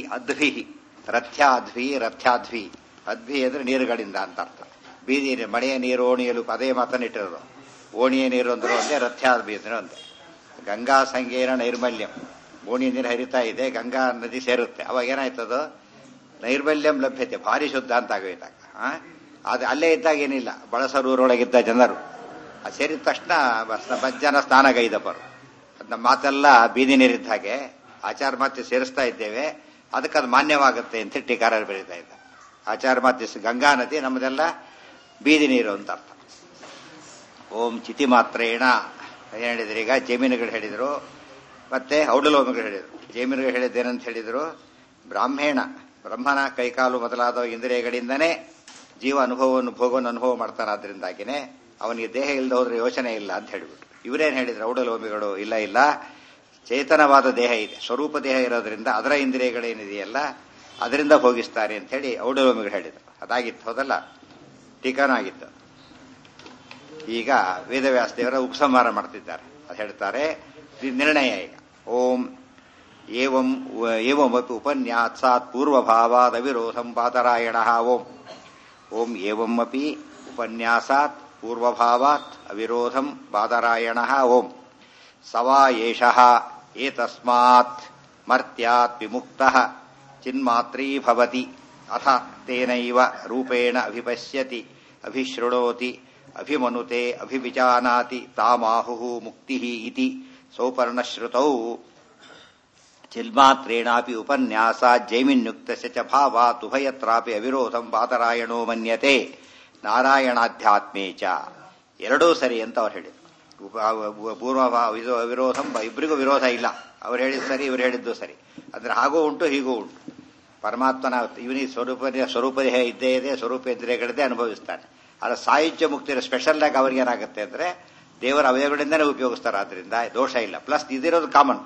ಅದ್ಭಿ ರಥ್ಯಾಧ್ವಿ ರಥ್ಯಾಧ್ವಿ ಅದ್ಭಿ ಅಂದ್ರೆ ನೀರುಗಳಿಂದ ಅಂತ ಅರ್ಥ ಬೀದಿ ನೀರು, ಮಳೆಯ ನೀರು ಓಣಿಯಲು ಅದೇ ಮಾತನ್ನಿಟ್ಟಿರೋದು ಓಣಿಯ ನೀರು ಅಂದ್ರು ಒಂದೇ ರಥ್ಯಾಧ್ವಿ ಅಂದ್ರೆ ಒಂದೇ ಗಂಗಾ ಸಂಗೇನ ನೈರ್ಮಲ್ಯಂ ಓಣಿ ನೀರು ಹರಿತಾ ಇದೆ ಗಂಗಾ ನದಿ ಸೇರುತ್ತೆ ಅವಾಗ ಏನಾಯ್ತದು ನೈರ್ಮಲ್ಯಂ ಲಭ್ಯತೆ ಭಾರಿ ಶುದ್ಧ ಅಂತ ಆಗೋಯ್ತಾಗ ಅದು ಅಲ್ಲೇ ಇದ್ದಾಗ ಏನಿಲ್ಲ ಬಳಸರೂರೊಳಗಿದ್ದ ಜನರು ಅದು ಸೇರಿದ ತಕ್ಷಣ ಬಸ್- ಮಧ್ಯಾಹ್ನ ಸ್ನಾನಗೈದಪ್ಪರು ಅದ್ ನಮ್ಮ ಮಾತೆಲ್ಲ ಬೀದಿ ನೀರಿದ್ದ ಹಾಗೆ ಆಚಾರ ಮಾತೆ ಸೇರಿಸ್ತಾ ಇದ್ದೇವೆ ಅದಕ್ಕೆ ಅದು ಮಾನ್ಯವಾಗುತ್ತೆ ಅಂತ ಟೀಕಾರರು ಬರೀತಾ ಇದ್ದ ಆಚಾರ ಮಾತೆ ಸ- ಗಂಗಾ ನದಿ ನಮ್ಮದೆಲ್ಲ ಬೀದಿ ನೀರು ಅಂತ ಅರ್ಥ ಓಂ ಚಿತಿ ಮಾತ್ರೇಣ ಏನ್ ಹೇಳಿದ್ರು ಈಗ ಜಮೀನುಗಳು ಹೇಳಿದ್ರು ಮತ್ತೆ ಔಡಲೋಮಗಳು ಹೇಳಿದ್ರು ಜಮೀನುಗಳು ಹೇಳಿದ್ದೇನಂತ ಹೇಳಿದ್ರು ಬ್ರಾಹ್ಮಣ ಬ್ರಹ್ಮನ ಕೈಕಾಲು ಮೊದಲಾದ ಇಂದ್ರಿಯಗಳಿಂದನೇ ಜೀವ ಅನುಭವವನ್ನು ಭೋಗವನ್ನು ಅನುಭವ ಮಾಡ್ತಾನಾದ್ರಿಂದಾಗಿನೇ ಅವನಿಗೆ ದೇಹ ಇಲ್ಲದೆ ಹೋದ್ರೆ ಯೋಚನೆ ಇಲ್ಲ ಅಂತ ಹೇಳಿಬಿಟ್ರು ಇವರೇನ್ ಹೇಳಿದ್ರು ಔಡಲೋಮಿಗಳು ಇಲ್ಲ ಇಲ್ಲ ಚೇತನವಾದ ದೇಹ ಇದೆ ಸ್ವರೂಪ ದೇಹ ಇರೋದ್ರಿಂದ ಅದರ ಇಂದ್ರಿಯಗಳೇನಿದೆಯಲ್ಲ ಅದರಿಂದ ಭೋಗಿಸ್ತಾರೆ ಅಂತ ಹೇಳಿ ಔಡಲೋಮಿಗಳು ಹೇಳಿದ್ರು ಅದಾಗಿತ್ತು ಹೌದಲ್ಲ ಟೀಕಾನೂ ಆಗಿತ್ತು ಈಗ ವೇದವ್ಯಾಸ ದೇವರ ಉಪಸಂಹಾರ ಮಾಡ್ತಿದ್ದಾರೆ ಅದು ಹೇಳ್ತಾರೆ ಇದು ನಿರ್ಣಯ ಈಗ ಓಂ ಏವಂ ಏವಮಪಿ ಉಪನ್ಯಾಸಾತ್ ಪೂರ್ವಭಾವಾದ ಅವಿರೋಧಂ ಪಾತರಾಯಣ ಓಂ ಓಂ ಏವಮಪಿ ಉಪನ್ಯಾಸಾತ್ ಪೂರ್ವಭಾವಾತ್ ಅವಿರೋಧಂ ಬಾದರಾಯಣ ಓಂ ಸವಾ ಏಷಃ ಏತಸ್ಮಾತ್ ಮರ್ತ್ಯಾತ್ ವಿಮುಕ್ತಃ ಚಿನ್ಮಾತ್ರೀ ಭವತಿ ಅಥ ತೇನೈವ ರೂಪೇಣ ಅಭಿಪಶ್ಯತಿ ಅಭಿಶೃಣೋತಿ ಅಭಿಮನುತೆ ಅಭಿವಿಜಾನಾತಿ ತಾಮಾಹು ಮುಕ್ತಿ ಇತಿ ಸೌಪರ್ಣಶ್ರುತೌ ಚಿಲ್ಮಾತ್ರೇಣಾಪಿ ಉಪನ್ಯಾಸ ಜೈಮಿನ್ಯುಕ್ತಸ್ಯ ಚ ಭಾವಾತ್ ಉಭಯತ್ರಾಪಿ ಅವಿರೋಧಂ ಪಾತರಾಯಣೋ ಮನ್ಯತೆ ನಾರಾಯಣಾಧ್ಯಾತ್ಮೇ ಚ ಎರಡೂ ಸರಿ ಅಂತ ಅವ್ರು ಹೇಳಿದ್ರು ಉಪ- ಪೂರ್ವ ಭಾ- ಇದು ಅವಿರೋಧಂ ಬ- ಇಬ್ಬರಿಗೂ ವಿರೋಧ ಇಲ್ಲ ಅವ್ರು ಹೇಳಿದ್ದು ಸರಿ ಇವ್ರು ಹೇಳಿದ್ದು ಸರಿ ಅಂದ್ರೆ ಹಾಗೂ ಉಂಟು ಹೀಗೂ ಉಂಟು ಪರಮಾತ್ಮನ ಇವನಿಗೆ ಸ್ವರೂಪ ಸ್ವರೂಪ ದೇಹ ಇದ್ದೇ ಇದೆ ಸ್ವರೂಪ ಇಂದ್ರಿಯಗಳಿದ್ದೇ ಅನುಭವಿಸ್ತಾನೆ ಆದ್ರೆ ಸಾಯುಜ್ಯ ಮುಕ್ತಿ ಸ್ಪೆಷಲ್ ಆಗಿ ಅವ್ರಿಗೆ ಏನಾಗುತ್ತೆ ಅಂದ್ರೆ ದೇವರ ಅವಯವಗಳಿಂದನೇ ಉಪಯೋಗಿಸ್ತಾರೆ ಆದ್ರಿಂದ ದೋಷ ಇಲ್ಲ ಪ್ಲಸ್ ಇದಿರೋದು ಕಾಮನ್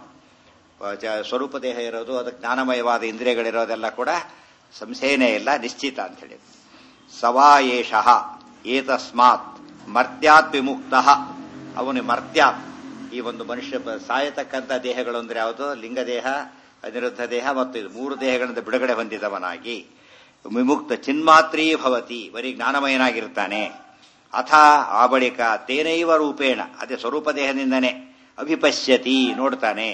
ಸ್ವರೂಪ ದೇಹ ಇರೋದು ಅದಕ್ಕೆ ಜ್ಞಾನಮಯವಾದ ಇಂದ್ರಿಯಗಳಿರೋದೆಲ್ಲ ಕೂಡ ಸಂಶಯನೇ ಇಲ್ಲ ನಿಶ್ಚಿತ ಅಂತ ಹೇಳಿ ಸವಾ ಏಷಃ ಏತಸ್ಮಾತ್ ಮರ್ತ್ಯಾತ್ ವಿಮುಕ್ತ ಅವನು ಮರ್ತ್ಯಾತ್ ಈ ಒಂದು ಮನುಷ್ಯ ಬ- ಸಾಯತಕ್ಕಂಥ ದೇಹಗಳು ಅಂದ್ರೆ ಯಾವುದು ಲಿಂಗದೇಹ ಅನಿರುದ್ಧ ದೇಹ ಮತ್ತು ಇದು ಮೂರು ದೇಹಗಳಿಂದ ಬಿಡುಗಡೆ ಹೊಂದಿದವನಾಗಿ ವಿಮುಕ್ತ ಚಿನ್ಮಾತ್ರೀ ಭವತಿ ಬರೀ ಜ್ಞಾನಮಯನಾಗಿರ್ತಾನೆ ಅಥ ಆ ಬಳಿಕ ತೇನೈವ ರೂಪೇಣ ಅದೇ ಸ್ವರೂಪ ದೇಹದಿಂದನೇ ಅಭಿಪಶ್ಯತಿ ನೋಡ್ತಾನೆ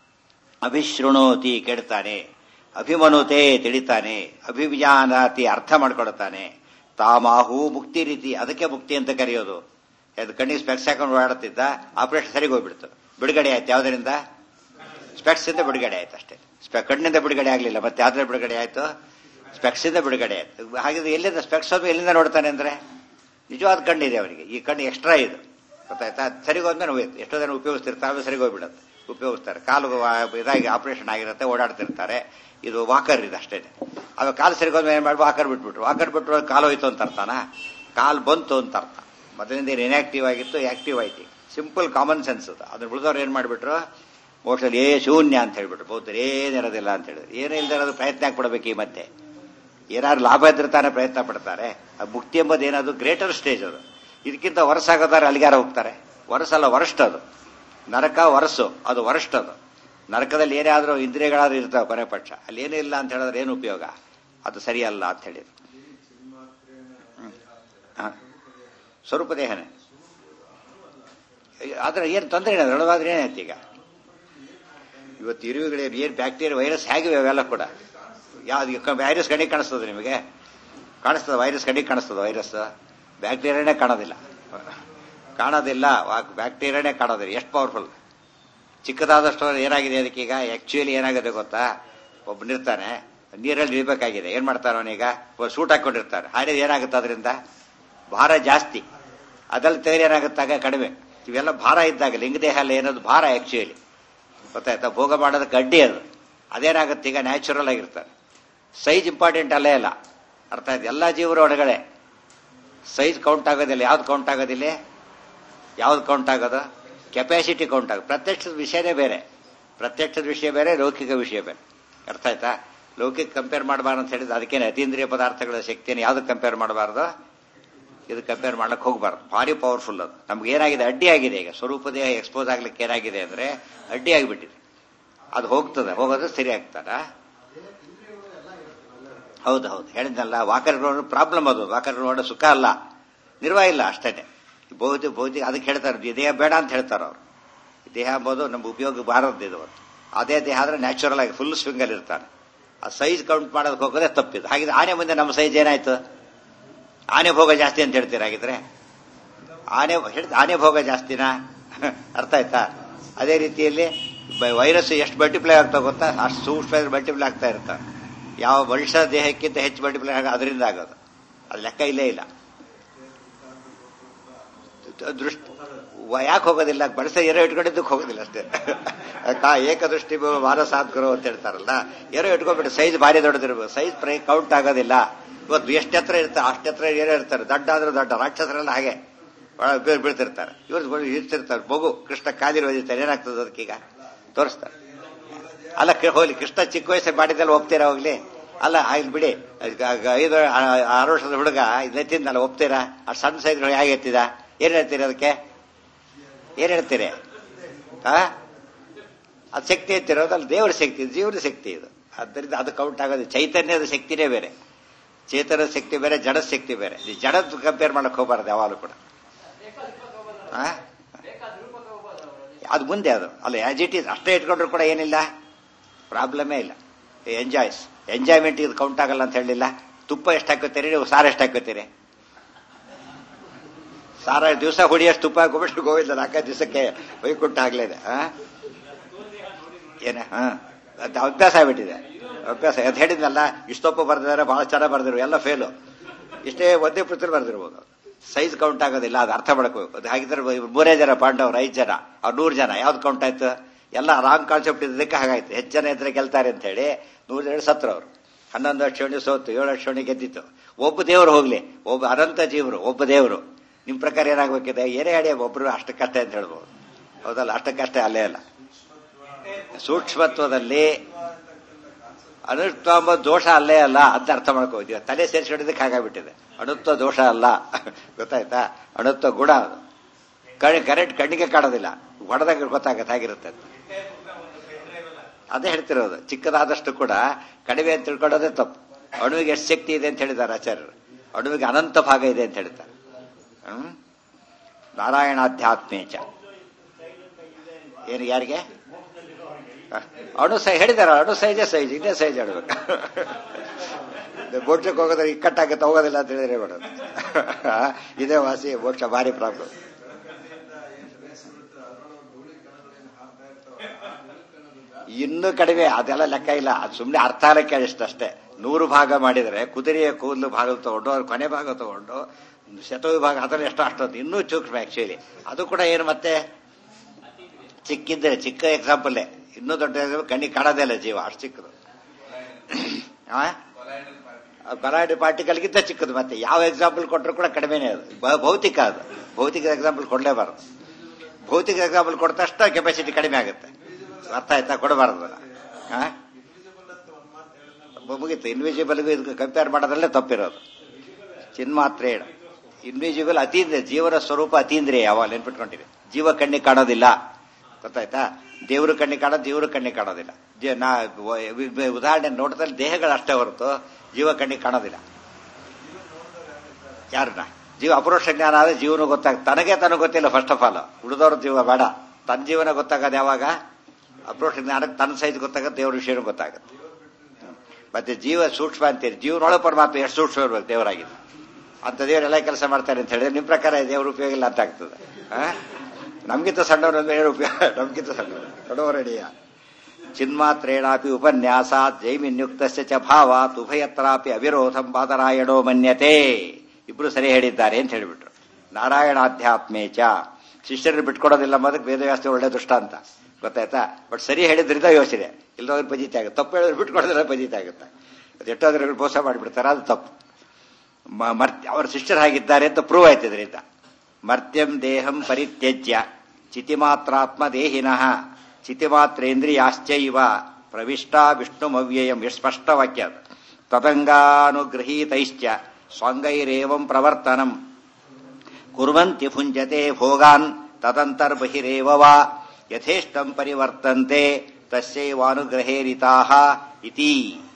ಅಭಿಶೃಣೋತಿ ಕೆಡ್ತಾನೆ ಅಭಿಮನುತೆ ತಿಳಿತಾನೆ ಅಭಿವಿಜಾನಾತಿ ಅರ್ಥ ಮಾಡ್ಕೊಳ್ತಾನೆ ತಾಮಾಹು ಮುಕ್ತಿ ರೀತಿ ಅದಕ್ಕೆ ಮುಕ್ತಿ ಅಂತ ಕರೆಯೋದು ಅದು ಕಣ್ಣಿಗೆ ಸ್ಪೆಕ್ಸ್ ಹಾಕೊಂಡು ಓಡಾಡುತ್ತಿದ್ದ ಆಪರೇಷನ್ ಸರಿಗೆ ಹೋಗ್ಬಿಡ್ತು ಬಿಡುಗಡೆ ಆಯ್ತು ಯಾವ್ದರಿಂದ ಸ್ಪೆಕ್ಸ್ ಇಂದ ಬಿಡುಗಡೆ ಆಯ್ತು ಅಷ್ಟೇ ಸ್ಪೆ ಕಣ್ಣಿಂದ ಬಿಡುಗಡೆ ಆಗಲಿಲ್ಲ ಮತ್ತೆ ಯಾವ್ದ್ರ ಬಿಡುಗಡೆ ಆಯ್ತು ಸ್ಪೆಕ್ಸ್ ಇಂದ ಬಿಡುಗಡೆ ಆಯ್ತು ಹಾಗಿದ್ರೆ ಎಲ್ಲಿಂದ ಸ್ಪೆಕ್ಸ್ ಅದು ಎಲ್ಲಿಂದ ನೋಡ್ತಾನೆ ಅಂದ್ರೆ ನಿಜವಾದ ಕಣ್ಣಿದೆ ಅವನಿಗೆ ಈ ಕಣ್ಣು ಎಕ್ಸ್ಟ್ರಾ ಇದು ಗೊತ್ತಾಯ್ತಾ ಸರಿಗೆ ಹೋದ್ಮೇಲೆ ಹೋಯ್ತು ಎಷ್ಟೋ ಜನ ಉಪಯೋಗಿಸ್ತಿರ್ತಾರೆ ಸರಿಗೆ ಹೋಗ್ಬಿಡುತ್ತೆ ಉಪಯೋಗಿಸ್ತಾರೆ ಕಾಲು ವಾ- ಇದಾಗಿ ಆಪರೇಷನ್ ಆಗಿರುತ್ತೆ ಓಡಾಡ್ತಿರ್ತಾರೆ ಇದು ವಾಕರ್ ಇದೆ ಅಷ್ಟೇ ಅವಾಗ ಕಾಲು ಸರಿಗೆ ಹೋದ್ಮೇಲೆ ಏನ್ ಮಾಡಿ ವಾಕರ್ ಬಿಟ್ಬಿಟ್ರು ವಾಕರ್ ಬಿಟ್ಟರು ಕಾಲು ಹೋಯ್ತು ಅಂತ ಅರ್ಥನ ಕಾಲು ಬಂತು ಅಂತ ಅರ್ಥ ಮೊದಲಿಂದ ಏನು ಇನ್ಆಕ್ಟಿವ್ ಆಗಿತ್ತು ಆಕ್ಟಿವ್ ಆಯ್ತು ಸಿಂಪಲ್ ಕಾಮನ್ ಸೆನ್ಸ್ ಅದು ಅದ್ರ ಉಳಿದವ್ರು ಏನ್ ಮಾಡ್ಬಿಟ್ರು ಮೋಸ್ಟ್ಲಿ ಏ ಶೂನ್ಯ ಅಂತ ಹೇಳ್ಬಿಟ್ರು ಬೌದ್ಧರು ಏನಿರೋದಿಲ್ಲ ಅಂತ ಹೇಳಿದ್ರು ಏನೇ ಇಲ್ದೇ ಇರೋದು ಪ್ರಯತ್ನ ಹಾಕ್ಬಿಡ್ಬೇಕು ಈ ಮತ್ತೆ ಏನಾದ್ರು ಲಾಭ ಇದ್ರೆ ತಾನೇ ಪ್ರಯತ್ನ ಪಡ್ತಾರೆ ಆ ಮುಕ್ತಿ ಎಂಬುದು ಏನದು ಗ್ರೇಟರ್ ಸ್ಟೇಜ್ ಅದು ಇದಕ್ಕಿಂತ ವರ್ಷ ಆಗೋದಾರೆ ಅಲ್ಲಿಗಾರ ಹೋಗ್ತಾರೆ ವರ್ಷ ಅಲ್ಲ ವರಸ್ಟ್ ಅದು ನರಕ ವರಸು ಅದು ವರಸ್ಟ್ ಅದು ನರಕದಲ್ಲಿ ಏನೇ ಆದ್ರೂ ಇಂದ್ರಿಯಗಳಾದ್ರೂ ಇರ್ತಾವೆ ಕೊನೆ ಪಕ್ಷ ಅಲ್ಲಿ ಏನೂ ಇಲ್ಲ ಅಂತ ಹೇಳಿದ್ರೆ ಏನು ಉಪಯೋಗ ಅದು ಸರಿಯಲ್ಲ ಅಂತ ಹೇಳಿದ್ರು ಹ್ಮ್. ಹ. ಸ್ವರೂಪ ದೇಹನೇ ಆದ್ರೆ ಏನು ತೊಂದರೆ ಇಲ್ಲ ದೃಢವಾದ್ರೆ ಏನಾಯ್ತು ಈಗ ಇವತ್ತು ಇರುವೆಗಳು ಏನು ಬ್ಯಾಕ್ಟೀರಿಯಾ ವೈರಸ್ ಹೇಗಿವೆ ಅವೆಲ್ಲ ಕೂಡ ಯಾವ್ದು ವೈರಸ್ ಕಣ್ಣಿಗೆ ಕಾಣಿಸ್ತದೆ ನಿಮಗೆ ಕಾಣಿಸ್ತದ ವೈರಸ್ ಕಣ್ಣಿಗೆ ಕಾಣಿಸ್ತದ ವೈರಸ್ ಬ್ಯಾಕ್ಟೀರಿಯಾನೇ ಕಾಣೋದಿಲ್ಲ ಕಾಣೋದಿಲ್ಲ ಬ್ಯಾಕ್ಟೀರಿಯಾನೇ ಕಾಣೋದಿಲ್ಲ ಎಷ್ಟು ಪವರ್ಫುಲ್ ಚಿಕ್ಕದಾದಷ್ಟು ಏನಾಗಿದೆ ಅದಕ್ಕೀಗ ಆಕ್ಚುಲಿ ಏನಾಗುತ್ತೆ ಗೊತ್ತಾ ಒಬ್ಬನಿರ್ತಾನೆ ನೀರಲ್ಲಿ ಇಳಿಬೇಕಾಗಿದೆ ಏನ್ ಮಾಡ್ತಾನೆ ಅವನೀಗ ಸೂಟ್ ಹಾಕೊಂಡಿರ್ತಾನೆ ಹಾಡಿದ್ರೆ ಏನಾಗುತ್ತೆ ಅದರಿಂದ ಭಾರ ಜಾಸ್ತಿ ಅದ್ರಲ್ಲಿ ತೆಗೆದು ಏನಾಗುತ್ತಾಗ ಕಡಿಮೆ ಇವೆಲ್ಲ ಭಾರ ಇದ್ದಾಗ ಲಿಂಗದೇಹ ಎಲ್ಲ ಏನದು ಭಾರ ಆಕ್ಚುಲಿ ಗೊತ್ತಾಯ್ತಾ ಭೋಗ ಮಾಡೋದಕ್ಕೆ ಅಡ್ಡಿ ಅದು ಅದೇನಾಗುತ್ತೆ ಈಗ ನ್ಯಾಚುರಲ್ ಆಗಿರ್ತಾರೆ ಸೈಜ್ ಇಂಪಾರ್ಟೆಂಟ್ ಅಲ್ಲೇ ಇಲ್ಲ ಅರ್ಥ ಆಯ್ತು ಎಲ್ಲ ಜೀವರ ಒಳಗಡೆ ಸೈಜ್ ಕೌಂಟ್ ಆಗೋದಿಲ್ಲ ಯಾವ್ದು ಕೌಂಟ್ ಆಗೋದಿಲ್ಲ ಯಾವ್ದು ಕೌಂಟ್ ಆಗೋದು ಕೆಪಾಸಿಟಿ ಕೌಂಟ್ ಆಗೋದು ಪ್ರತ್ಯಕ್ಷದ ವಿಷಯನೇ ಬೇರೆ ಪ್ರತ್ಯಕ್ಷದ ವಿಷಯ ಬೇರೆ ಲೌಕಿಕ ವಿಷಯ ಬೇರೆ ಅರ್ಥ ಆಯ್ತಾ ಲೌಕಿಕ ಕಂಪೇರ್ ಮಾಡಬಾರ್ದು ಅಂತ ಹೇಳಿದ್ರೆ ಅದಕ್ಕೇನೆ ಅತೀಂದ್ರಿಯ ಪದಾರ್ಥಗಳ ಶಕ್ತಿಯನ್ನು ಯಾವ್ದು ಕಂಪೇರ್ ಮಾಡಬಾರ್ದು ಇದು ಕಂಪೇರ್ ಮಾಡ್ಲಿಕ್ಕೆ ಹೋಗ್ಬಾರ್ದು ಭಾರಿ ಪವರ್ಫುಲ್ ಅದು ನಮ್ಗೆ ಏನಾಗಿದೆ ಅಡ್ಡಿ ಆಗಿದೆ ಈಗ ಸ್ವರೂಪ ದೇಹ ಎಕ್ಸ್ಪೋಸ್ ಆಗ್ಲಿಕ್ಕೆ ಏನಾಗಿದೆ ಅಂದ್ರೆ ಅಡ್ಡಿ ಆಗಿಬಿಟ್ಟಿದೆ ಅದು ಹೋಗ್ತದೆ ಹೋಗೋದು ಸರಿ ಆಗ್ತಾರ ಹೌದು ಹೌದು ಹೇಳಿದ್ನಲ್ಲ ವಾಕರ್ ಪ್ರಾಬ್ಲಮ್ ಅದು ವಾಕರ್ ನೋಡೋ ಸುಖ ಅಲ್ಲ ನಿರ್ವಾಹ ಇಲ್ಲ ಅಷ್ಟೇ ಭೌತಿಕ ಭೌತಿಕ ಅದಕ್ಕೆ ಹೇಳ್ತಾರೆ ದೇಹ ಬೇಡ ಅಂತ ಹೇಳ್ತಾರೆ ಅವರು ದೇಹ ಅಂಬೋದು ನಮ್ಮ ಉಪಯೋಗ ಬಾರದ್ದು ಇದು ಒಂದು. ಅದೇ ದೇಹ ಆದ್ರೆ ನ್ಯಾಚುರಲ್ ಆಗಿ ಫುಲ್ ಸ್ವಿಂಗ್ ಅಲ್ಲಿ ಇರ್ತಾನೆ ಆ ಸೈಜ್ ಕೌಂಟ್ ಮಾಡೋದಕ್ಕೆ ಹೋಗೋದೇ ತಪ್ಪಿದ್ದು ಹಾಗಿದ್ರೆ ಆನೆ ಮುಂದೆ ನಮ್ಮ ಸೈಜ್ ಏನಾಯ್ತು ಆನೆ ಭೋಗ ಜಾಸ್ತಿ ಅಂತ ಹೇಳ್ತೀರ ಹಾಗಿದ್ರೆ ಆನೆ ಹೇಳ್- ಆನೆ ಭೋಗ ಜಾಸ್ತಿನಾ ಅರ್ಥ ಆಯ್ತಾ ಅದೇ ರೀತಿಯಲ್ಲಿ ವೈರಸ್ ಎಷ್ಟು ಮಲ್ಟಿಪ್ಲೈ ಆಗ್ತಾ ಗೊತ್ತಾ ಅಷ್ಟು ಸೂಕ್ಷ್ಮ ಮಲ್ಟಿಪ್ಲೈ ಆಗ್ತಾ ಇರ್ತಾರೆ ಯಾವ ಮನುಷ್ಯ ದೇಹಕ್ಕಿಂತ ಹೆಚ್ಚು ಮಲ್ಟಿಪ್ಲೈ ಆಗ ಅದರಿಂದ ಆಗೋದು ಅದು ಲೆಕ್ಕ ಇಲ್ಲೇ ಇಲ್ಲ ದೃಷ್ಟಿ ಯಾಕೆ ಹೋಗೋದಿಲ್ಲ ಬಳಸ ಎರೋ ಇಟ್ಕೊಂಡಿದ್ದಕ್ಕೆ ಹೋಗೋದಿಲ್ಲ ಅಷ್ಟೇ ಕಾ ಏಕದೃಷ್ಟಿ ವಾರಸಾದ್ಗುರು ಅಂತ ಹೇಳ್ತಾರಲ್ಲ ಎರೋ ಇಟ್ಕೊಂಡ್ಬಿಟ್ಟು ಸೈಜ್ ಭಾರಿ ದೊಡ್ಡದಿರ್ಬೇಕು ಸೈಜ್ ಪ್ರೈ ಕೌಂಟ್ ಆಗೋದಿಲ್ಲ ಇವತ್ತು ಎಷ್ಟು ಎತ್ತರ ಇರ್ತಾರೆ ಅಷ್ಟು ಎತ್ತರ ಏನೋ ಇರ್ತಾರೆ ದಡ್ಡ ಆದ್ರೆ ದಡ್ಡ ರಾಕ್ಷಸರೆಲ್ಲ ಹಾಗೆ ಒಳ ಬೀಳ್- ಬೀಳ್ತಿರ್ತಾರೆ ಇವ್ರು ಇರ್ತಿರ್ತಾರೆ ಮಗು ಕೃಷ್ಣ ಕಾದಿರು ಓದಿರ್ತಾರೆ ಏನಾಗ್ತದೆ ಅದಕ್ಕೀಗ ತೋರಿಸ್ತಾರೆ ಅಲ್ಲ ಕಿ- ಹೋಗ್ಲಿ ಕೃಷ್ಣ ಚಿಕ್ಕ ವಯಸ್ಸಿಗೆ ಮಾಡಿದ್ದೆಲ್ಲ ಒಪ್ತೀರಾ ಹೋಗ್ಲಿ ಅಲ್ಲ ಇಲ್ಲಿ ಬಿಡಿ ಗ- ಗ- ಐದು ಆ- ಆರು ವರ್ಷದ ಹುಡುಗ ಇದು ಎತ್ತಿದ್ನಲ್ಲ ಒಪ್ತೀರಾ ಆ ಸಣ್ಣ ಸೈಜ್ ಹೇಗೆ ಎತ್ತಿದ ಏನ್ ಹೇಳ್ತೀರಿ ಅದಕ್ಕೆ ಏನ್ ಹೇಳ್ತೀರಿ ಆ ಅದು ಶಕ್ತಿ ಎತ್ತಿರೋದಲ್ಲ ದೇವರ ಶಕ್ತಿ ಇದು ಜೀವನ ಶಕ್ತಿ ಇದು ಆದ್ದರಿಂದ ಅದು ಕೌಂಟ್ ಆಗೋದು ಚೈತನ್ಯದ ಶಕ್ತಿನೇ ಬೇರೆ ಚೇತನದ ಶಕ್ತಿ ಬೇರೆ ಜಡದ ಶಕ್ತಿ ಬೇರೆ ಈ ಜಡದ್ ಕಂಪೇರ್ ಮಾಡಕ್ ಹೋಗ್ಬಾರ್ದು ಯಾವಾಗಲೂ ಕೂಡ ಆ? ಅದು ಮುಂದೆ ಅದು ಅಲ್ಲ ಆಸ್ ಇಟ್ ಈಸ್ ಅಷ್ಟೇ ಇಟ್ಕೊಂಡ್ರು ಕೂಡ ಏನಿಲ್ಲ ಪ್ರಾಬ್ಲಮೇ ಇಲ್ಲ ಎಂಜಾಯ್ಸ್ ಎಂಜಾಯ್ಮೆಂಟ್ ಇದು ಕೌಂಟ್ ಆಗಲ್ಲ ಅಂತ ಹೇಳಿಲ್ಲ ತುಪ್ಪ ಎಷ್ಟು ಹಾಕೋತೀರಿ ನೀವು ಸಾರ ಎಷ್ಟು ಹಾಕೋತೀರಿ ಸಾರ ದಿವಸ ಹುಡಿಯಷ್ಟು ತುಪ್ಪ ಹಾಕೊಬಿಟ್ಟು ಗೋವಿಂದ ನಾಲ್ಕೈದು ದಿವಸಕ್ಕೆ ವೈಕುಂಠ ಆಗ್ಲೇದೆ ಆ? ಏನ ಹಾ ಅದು ಅಭ್ಯಾಸ ಆಗ್ಬಿಟ್ಟಿದೆ ಅಭ್ಯಾಸ ಅದು ಹೇಳಿದ್ನಲ್ಲ ಇಷ್ಟೊಪ್ಪ ಬರ್ದಿದ್ದಾರೆ ಬಹಳ ಚೆನ್ನಾಗಿ ಬರ್ದಿರು ಎಲ್ಲ ಫೇಲು ಇಷ್ಟೇ ಒಂದೇ ಪುತ್ರ ಬರ್ದಿರ್ಬೋದು ಸೈಜ್ ಕೌಂಟ್ ಆಗೋದಿಲ್ಲ ಅದು ಅರ್ಥ ಮಾಡ್ಕೋಬೇಕು ಅದು ಹಾಗಿದ್ರೆ ಇವ್ರು ಮೂರೇ ಜನ ಪಾಂಡವ್ರು ಐದು ಜನ ಅವ್ರು ನೂರು ಜನ ಯಾವ್ದು ಕೌಂಟ್ ಆಯ್ತು ಎಲ್ಲ ರಾಂಗ್ ಕಾನ್ಸೆಪ್ಟ್ ಇದ್ದಕ್ಕೆ ಹಾಗಾಯ್ತು ಹೆಚ್ಚು ಜನ ಇದ್ರೆ ಗೆಲ್ತಾರೆ ಅಂತ ಹೇಳಿ ನೂರು ಜನ ಸತ್ರು ಅವರು ಹನ್ನೊಂದು ವರ್ಷ ಸೋತು ಏಳು ವರ್ಷ ಗೆದ್ದಿತ್ತು ಒಬ್ಬ ದೇವರು ಹೋಗ್ಲಿ ಒಬ್ಬ ಅನಂತ ಜೀವರು ಒಬ್ಬ ದೇವರು ನಿಮ್ ಪ್ರಕಾರ ಏನಾಗ್ಬೇಕಿದೆ ಏನೇ ಹೇಳಿ ಒಬ್ರು ಅಷ್ಟಕ್ಕಷ್ಟೇ ಅಂತ ಹೇಳ್ಬೋದು ಹೌದಲ್ಲ ಅಷ್ಟಕ್ಕಷ್ಟೇ ಅಲ್ಲೇ ಅಲ್ಲ ಸೂಕ್ಷ್ಮತ್ವದಲ್ಲಿ ಅನುತ್ವ ಎಂಬ ದೋಷ ಅಲ್ಲೇ ಅಲ್ಲ ಅಂತ ಅರ್ಥ ಮಾಡ್ಕೋತೀವಿ ತಲೆ ಸೇರಿಸ್ಕೊಂಡಿದ್ದಕ್ಕೆ ಹಾಗಾಗ್ಬಿಟ್ಟಿದೆ ಅಣುತ್ವ ದೋಷ ಅಲ್ಲ ಗೊತ್ತಾಯ್ತಾ ಅಣುತ್ವ ಗುಣ ಅದು ಕಣ್ ಕರೆಕ್ಟ್ ಕಣ್ಣಿಗೆ ಕಾಣೋದಿಲ್ಲ ಹೊಡೆದಾಗ ಗೊತ್ತಾಗತ್ತೆ ಹಾಗಿರುತ್ತೆ ಅಂತ. ಅದೇ ಹೇಳ್ತಿರೋದು ಚಿಕ್ಕದಾದಷ್ಟು ಕೂಡ ಕಡಿಮೆ ಅಂತ ತಿಳ್ಕೊಳ್ಳೋದೇ ತಪ್ಪು ಅಣುವಿಗೆ ಎಷ್ಟು ಶಕ್ತಿ ಇದೆ ಅಂತ ಹೇಳಿದ್ದಾರೆ ಆಚಾರ್ಯರು ಅಣುವಿಗೆ ಅನಂತ ಭಾಗ ಇದೆ ಅಂತ ಹೇಳ್ತಾರೆ ಹ್ಮ್ ನಾರಾಯಣಾಧ್ಯಾತ್ಮೇಚ ಏನು ಯಾರಿಗೆ ಅಣು ಸೈ ಹೇಳಿದಾರ ಅಣು ಸೈಜೇ ಸೈಜ್ ಇದೇ ಸೈಜ್ ಆಡ್ಬೇಕು ಮೋಕ್ಷಕ್ಕೆ ಹೋಗೋದ್ರೆ ಇಕ್ಕಟ್ಟಾಗುತ್ತೆ ಹೋಗೋದಿಲ್ಲ ಅಂತ ಹೇಳಿದ್ರೆ ಮಾಡೋದು ಇದೇ ವಾಸಿ ಮೋಕ್ಷ ಭಾರಿ ಪ್ರಾಬ್ಲಮ್ ಇನ್ನೂ ಕಡಿಮೆ ಅದೆಲ್ಲ ಲೆಕ್ಕ ಇಲ್ಲ ಅದು ಸುಮ್ಮನೆ ಅರ್ಥ ಆಗಕ್ಕೆ ಅಷ್ಟೇ ನೂರು ಭಾಗ ಮಾಡಿದರೆ ಕುದುರೆಯ ಕೂದಲು ಭಾಗ ತಗೊಂಡು ಅದ್ರ ಕೊನೆ ಭಾಗ ತಗೊಂಡು ಶತವಿಭಾಗ ಅದನ್ನ ಎಷ್ಟು ಅಷ್ಟೊಂದು ಇನ್ನೂ ಸೂಕ್ಷ್ಮ ಆಕ್ಚುಲಿ ಅದು ಕೂಡ ಏನು ಮತ್ತೆ ಚಿಕ್ಕಿದ್ರೆ ಚಿಕ್ಕ ಎಕ್ಸಾಂಪಲ್ಲೇ ಇನ್ನೂ ದೊಡ್ಡ example, ಕಣ್ಣಿಗೆ ಕಾಣೋದೇ ಇಲ್ಲ ಜೀವ ಅಷ್ಟು ಚಿಕ್ಕದು ಬಲಾಡಿ ಪಾರ್ಟಿಕಲ್ಗಿಂತ ಚಿಕ್ಕದು ಮತ್ತೆ ಯಾವ ಎಕ್ಸಾಂಪಲ್ ಕೊಟ್ಟರು ಕೂಡ ಕಡಿಮೆನೇ ಅದು ಬ- ಭೌತಿಕ ಅದು ಭೌತಿಕ ಎಕ್ಸಾಂಪಲ್ ಕೊಡಲೇಬಾರದು ಭೌತಿಕ ಎಕ್ಸಾಂಪಲ್ ಕೊಡ್ತಷ್ಟ ಕೆಪಾಸಿಟಿ ಕಡಿಮೆ ಆಗುತ್ತೆ ಅರ್ಥ ಆಯ್ತಾ ಕೊಡಬಾರದು ಅದನ್ನ. ಆ? ಮುಗೀತು ಇನ್ವಿಜಿಬಲ್ಗೂ ಇದಕ್ಕೆ ಕಂಪೇರ್ ಮಾಡೋದ್ರಲ್ಲೇ ತಪ್ಪಿರೋದು ಚಿನ್ಮಾತ್ರೇಣ ಇನ್ವಿಜಿಬಲ್ ಅತೀಂದ್ರಿಯ ಜೀವನ ಸ್ವರೂಪ ಅತೀಂದ್ರಿಯ ಯಾವಾಗ ನೆನ್ಪಿಟ್ಕೊಂಡಿದೆ ಜೀವ ಕಣ್ಣಿಗೆ ಕಾಣೋದಿಲ್ಲ ಗೊತ್ತಾಯ್ತಾ ದೇವರು ಕಣ್ಣಿಗೆ ಕಾಣೋದು ದೇವರು ಕಣ್ಣಿಗೆ ಕಾಣೋದಿಲ್ಲ ಜೀ- ನಾ ವ- ವಿ- ಉದಾಹರಣೆ ನೋಟದಲ್ಲಿ ದೇಹಗಳು ಅಷ್ಟೇ ಹೊರತು ಜೀವ ಕಣ್ಣಿಗೆ ಕಾಣೋದಿಲ್ಲ ಯಾರನ್ನ ಜೀವ ಅಪರೋಕ್ಷ ಜ್ಞಾನ ಆದ್ರೆ ಜೀವನ ಗೊತ್ತಾಗ ತನಗೆ ತನಗೆ ಗೊತ್ತಿಲ್ಲ ಫಸ್ಟ್ ಆಫ್ ಆಲ್ ಉಳಿದವ್ರ ಜೀವ ಬೇಡ ತನ್ನ ಜೀವನ ಗೊತ್ತಾಗೋದು ಯಾವಾಗ ಅಪರೋಕ್ಷ ಜ್ಞಾನಕ್ಕೆ ತನ್ನ ಸೈಜ್ ಗೊತ್ತಾಗುತ್ತೆ ದೇವ್ರ ವಿಷಯನೂ ಗೊತ್ತಾಗುತ್ತೆ ಮತ್ತೆ ಜೀವ ಸೂಕ್ಷ್ಮ ಅಂತೀರಿ ಜೀವನೊಳಗೆ ಪರಮಾತ್ಮ ಎಷ್ಟು ಸೂಕ್ಷ್ಮ ಇರ್ಬೇಕು ದೇವರಾಗಿದೆ ಅಂತ ದೇವರೆಲ್ಲ ಕೆಲಸ ಮಾಡ್ತಾರೆ ಅಂತ ಹೇಳಿದ್ರೆ ನಿಮ್ ಪ್ರಕಾರ ದೇವ್ರ ಉಪಯೋಗ ಇಲ್ಲ ಅಂತ ಆಗ್ತದೆ ಆ? ನಮ್ಗಿಂತ ಸಣ್ಣವ್ರು ಅಂದ್ರೆ ಏನು ಉಪಯೋಗ ನಮ್ಗಿಂತ ಸಣ್ಣವರು ದೊಡ್ಡವರಡಿಯ ಚಿನ್ಮಾತ್ರೇಣಾಪಿ ಉಪನ್ಯಾಸಾತ್ ಜೈಮಿನ್ಯುಕ್ತಸ್ಯ ಚ ಭಾವಾತ್ ಉಭಯತ್ರಾಪಿ ಅವಿರೋಧಂ ಬಾದರಾಯಣೋ ಮನ್ಯತೆ ಇಬ್ರು ಸರಿ ಹೇಳಿದ್ದಾರೆ ಅಂತ ಹೇಳಿಬಿಟ್ರು ನಾರಾಯಣಾಧ್ಯಾತ್ಮೇ ಚ ಶಿಷ್ಯರನ್ನು ಬಿಟ್ಕೊಡೋದಿಲ್ಲ ಅನ್ನೋದಕ್ಕೆ ವೇದವ್ಯಾಸ್ತಿ ಒಳ್ಳೆ ದುಷ್ಟ ಅಂತ ಗೊತ್ತಾಯ್ತಾ ಬಟ್ ಸರಿ ಹೇಳಿದ್ರಿಂದ ಯೋಚನೆ ಇಲ್ಲದವ್ರು ಪಜಿತಿ ಆಗುತ್ತೆ ತಪ್ಪು ಹೇಳಿದ್ರೆ ಬಿಟ್ಕೊಡೋದಿಲ್ಲ ಪಜಿತಿ ಆಗುತ್ತೆ ಅದು ಎಷ್ಟೋದ್ರೆ ಮೋಸ ಮಾಡಿಬಿಡ್ತಾರೆ ಅದು ತಪ್ಪು ಮ- ಮರ್ತ್ಯ ಅವರ ಶಿಷ್ಯರು ಹಾಗಿದ್ದಾರೆ ಅಂತ ಪ್ರೂವ್ ಆಯ್ತು ಇದರಿಂದ ಮರ್ತ್ಯಂ ದೇಹಂ ಪರಿತ್ಯಜ್ಯ ಚಿತಿಮಾತ್ರಾತ್ಮ ದೇಹಿನಃ ಚಿತಿಮಾತ್ರೇಂದ್ರಿಯಾಶ್ಚೈವ ಪ್ರವಿಷ್ಟ ವಿಷ್ಣುಮವ್ಯಯಂ ಎಷ್ಟು ಸ್ಪಷ್ಟ ವಾಕ್ಯ ಅದು ತದಂಗಾನುಗೃಹೀತೈಶ್ಚ ಸ್ವಂಗೈರೇವಂ ಪ್ರವರ್ತನಂ ಕುರ್ವಂತಿ ಭುಂಜತೆ ಭೋಗಾನ್ ತದಂತರ್ಬಹಿರೇವ ವಾ ಯಥೇಷ್ಟಂ ಪರಿವರ್ತಂತೆ ತಸ್ಯೈವಾನುಗ್ರಹೇರಿತಾಃ ಇತಿ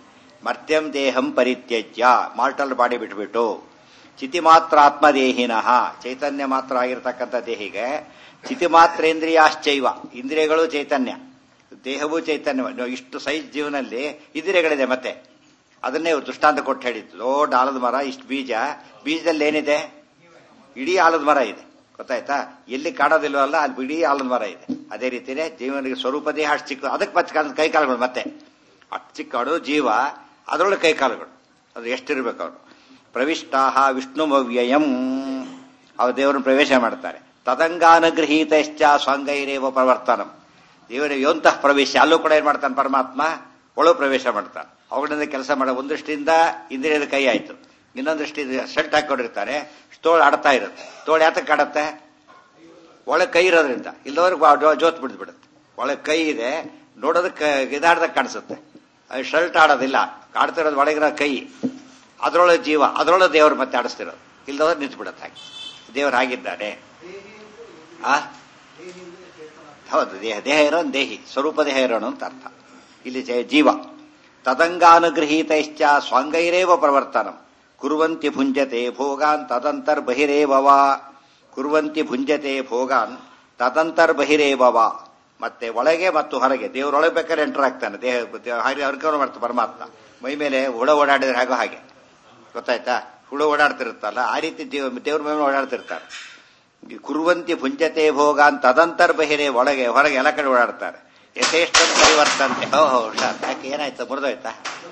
ಮರ್ತ್ಯಂ ದೇಹಂ ಪರಿತ್ಯಜ್ಯ ಮಾರ್ಟಲ್ ಬಾಡಿ ಬಿಟ್ಬಿಟ್ಟು ಚಿತಿ ಮಾತ್ರ ಆತ್ಮದೇಹಿನಃ ಚೈತನ್ಯ ಮಾತ್ರ ಆಗಿರ್ತಕ್ಕಂಥ ದೇಹಿಗೆ ಚಿತಿ ಮಾತ್ರೇಂದ್ರಿಯಾಶ್ಚೈವ ಇಂದ್ರಿಯಗಳು ಚೈತನ್ಯ ದೇಹವೂ ಚೈತನ್ಯ ನೀವು ಇಷ್ಟು ಸೈಜ್ ಜೀವನಲ್ಲಿ ಇಂದ್ರಿಯಗಳಿದೆ ಮತ್ತೆ ಅದನ್ನೇ ದೃಷ್ಟಾಂತ ಕೊಟ್ಟು ಹೇಳಿದ್ದು ದೊಡ್ಡ ಆಲದ ಮರ ಇಷ್ಟು ಬೀಜ ಬೀಜದಲ್ಲಿ ಏನಿದೆ ಇಡೀ ಆಲದ ಮರ ಇದೆ ಗೊತ್ತಾಯ್ತಾ ಎಲ್ಲಿ ಕಾಣೋದಿಲ್ವಲ್ಲ ಅಲ್ಲಿ ಇಡೀ ಆಲದ ಮರ ಇದೆ ಅದೇ ರೀತಿನೇ ಜೀವನಿಗೆ ಸ್ವರೂಪ ದೇಹ ಅಷ್ಟು ಚಿಕ್ಕ ಅದಕ್ಕೆ ಮತ್ತೆ ಕೈ ಕಾಲುಗಳು ಮತ್ತೆ ಅಷ್ಟು ಚಿಕ್ಕಡು ಜೀವ ಅದರೊಳಗೆ ಕೈ ಕಾಲುಗಳು ಅದು ಎಷ್ಟಿರ್ಬೇಕು ಅವರು ಪ್ರವಿಷ್ಟಾಹ ವಿಷ್ಣುಮವ್ಯಯಂ ಅವ್ರು ದೇವರನ್ನು ಪ್ರವೇಶ ಮಾಡ್ತಾರೆ ತದಂಗಾನುಗೃಹೀತಶ್ಚ ಸ್ವಂಗೈರೇವ ಪ್ರವರ್ತನಂ ದೇವರ ಯೋಂತಃ ಪ್ರವೇಶ ಅಲ್ಲೂ ಕೂಡ ಏನ್ ಮಾಡ್ತಾನೆ ಪರಮಾತ್ಮ ಒಳಗೆ ಪ್ರವೇಶ ಮಾಡ್ತಾನೆ ಅವುಗಳಿಂದ ಕೆಲಸ ಮಾಡ ಒಂದು ದೃಷ್ಟಿಯಿಂದ ಇಂದ್ರಿಯದ ಕೈ ಆಯ್ತು ಇನ್ನೊಂದು ದೃಷ್ಟಿ ಶರ್ಟ್ ಹಾಕೊಂಡಿರ್ತಾರೆ ತೋಳು ಆಡ್ತಾ ಇರುತ್ತೆ ತೋಳು ಯಾತಕ್ಕೆ ಆಡತ್ತೆ ಒಳಗೆ ಕೈ ಇರೋದ್ರಿಂದ ಇಲ್ಲದವ್ರಿಗೆ ಜೋತ್ ಬಿಡ್ಬಿಡುತ್ತೆ ಒಳಗೆ ಕೈ ಇದೆ ನೋಡೋದಕ್ಕೆ ಇದಾಡ್ದಾಗ ಕಾಣಿಸುತ್ತೆ ಶರ್ಟ್ ಆಡೋದಿಲ್ಲ ಆಡ್ತಿರೋದು ಒಳಗಿರೋ ಕೈ ಅದರೊಳಗೆ ಜೀವ ಅದರೊಳಗೆ ದೇವರು ಮತ್ತೆ ಆಡಿಸ್ತಿರೋದು ಇಲ್ಲದವ್ರು ನಿಂತು ಬಿಡುತ್ತೆ ಹಾಗೆ ದೇವರು ಆಗಿದ್ದಾನೆ ಆ ಹೌದು ದೇಹ ದೇಹ ಇರೋನ್ ದೇಹಿ ಸ್ವರೂಪ ದೇಹ ಇರೋಣ ಅಂತ ಅರ್ಥ ಇಲ್ಲಿ ಜೀವ ತದಂಗಾನುಗೃಹೀತಶ್ಚ ಸ್ವಂಗೈರೇವ ಪ್ರವರ್ತನಂ ಕುರುವಂತಿ ಭುಂಜತೆ ಭೋಗಾನ್ ತದಂತರ್ ಬಹಿರೇವವ ಕುರುವಂತಿ ಭುಂಜತೆ ಭೋಗಾನ್ ತದಂತರ್ ಬಹಿರೇವವ ಮತ್ತೆ ಒಳಗೆ ಮತ್ತು ಹೊರಗೆ ದೇವರೊಳಗೆ ಬೇಕಾದ್ರೆ ಎಂಟರ್ ಆಗ್ತಾನೆ ದೇಹ ಹಾಗೆ ಅರ್ಕವನು ಮಾಡ್ತಾನೆ ಪರಮಾತ್ಮ ಮೈ ಮೇಲೆ ಹುಳ ಓಡಾಡಿದ್ರೆ ಹಾಗೋ ಹಾಗೆ ಗೊತ್ತಾಯ್ತಾ ಹುಳು ಓಡಾಡ್ತಿರುತ್ತಲ್ಲ ಆ ರೀತಿ ದೇವ್ರ ಮೇಲೆ ಓಡಾಡ್ತಿರ್ತಾರೆ ಕುರುವಂತಿ ಭುಂಜತೆ ಭೋಗಾನ್ ತದಂತರ್ ಬಹಿರೆ ಒಳಗೆ ಹೊರಗೆ ಎಲ್ಲ ಕಡೆ ಓಡಾಡ್ತಾರೆ ಯಥೇಷ್ಟ ಪರಿವರ್ತಂತೆ ಓಹೋ ಹುಷಾರ್ ಯಾಕೆ ಏನಾಯ್ತು ಮುರಿದೋಯ್ತಾ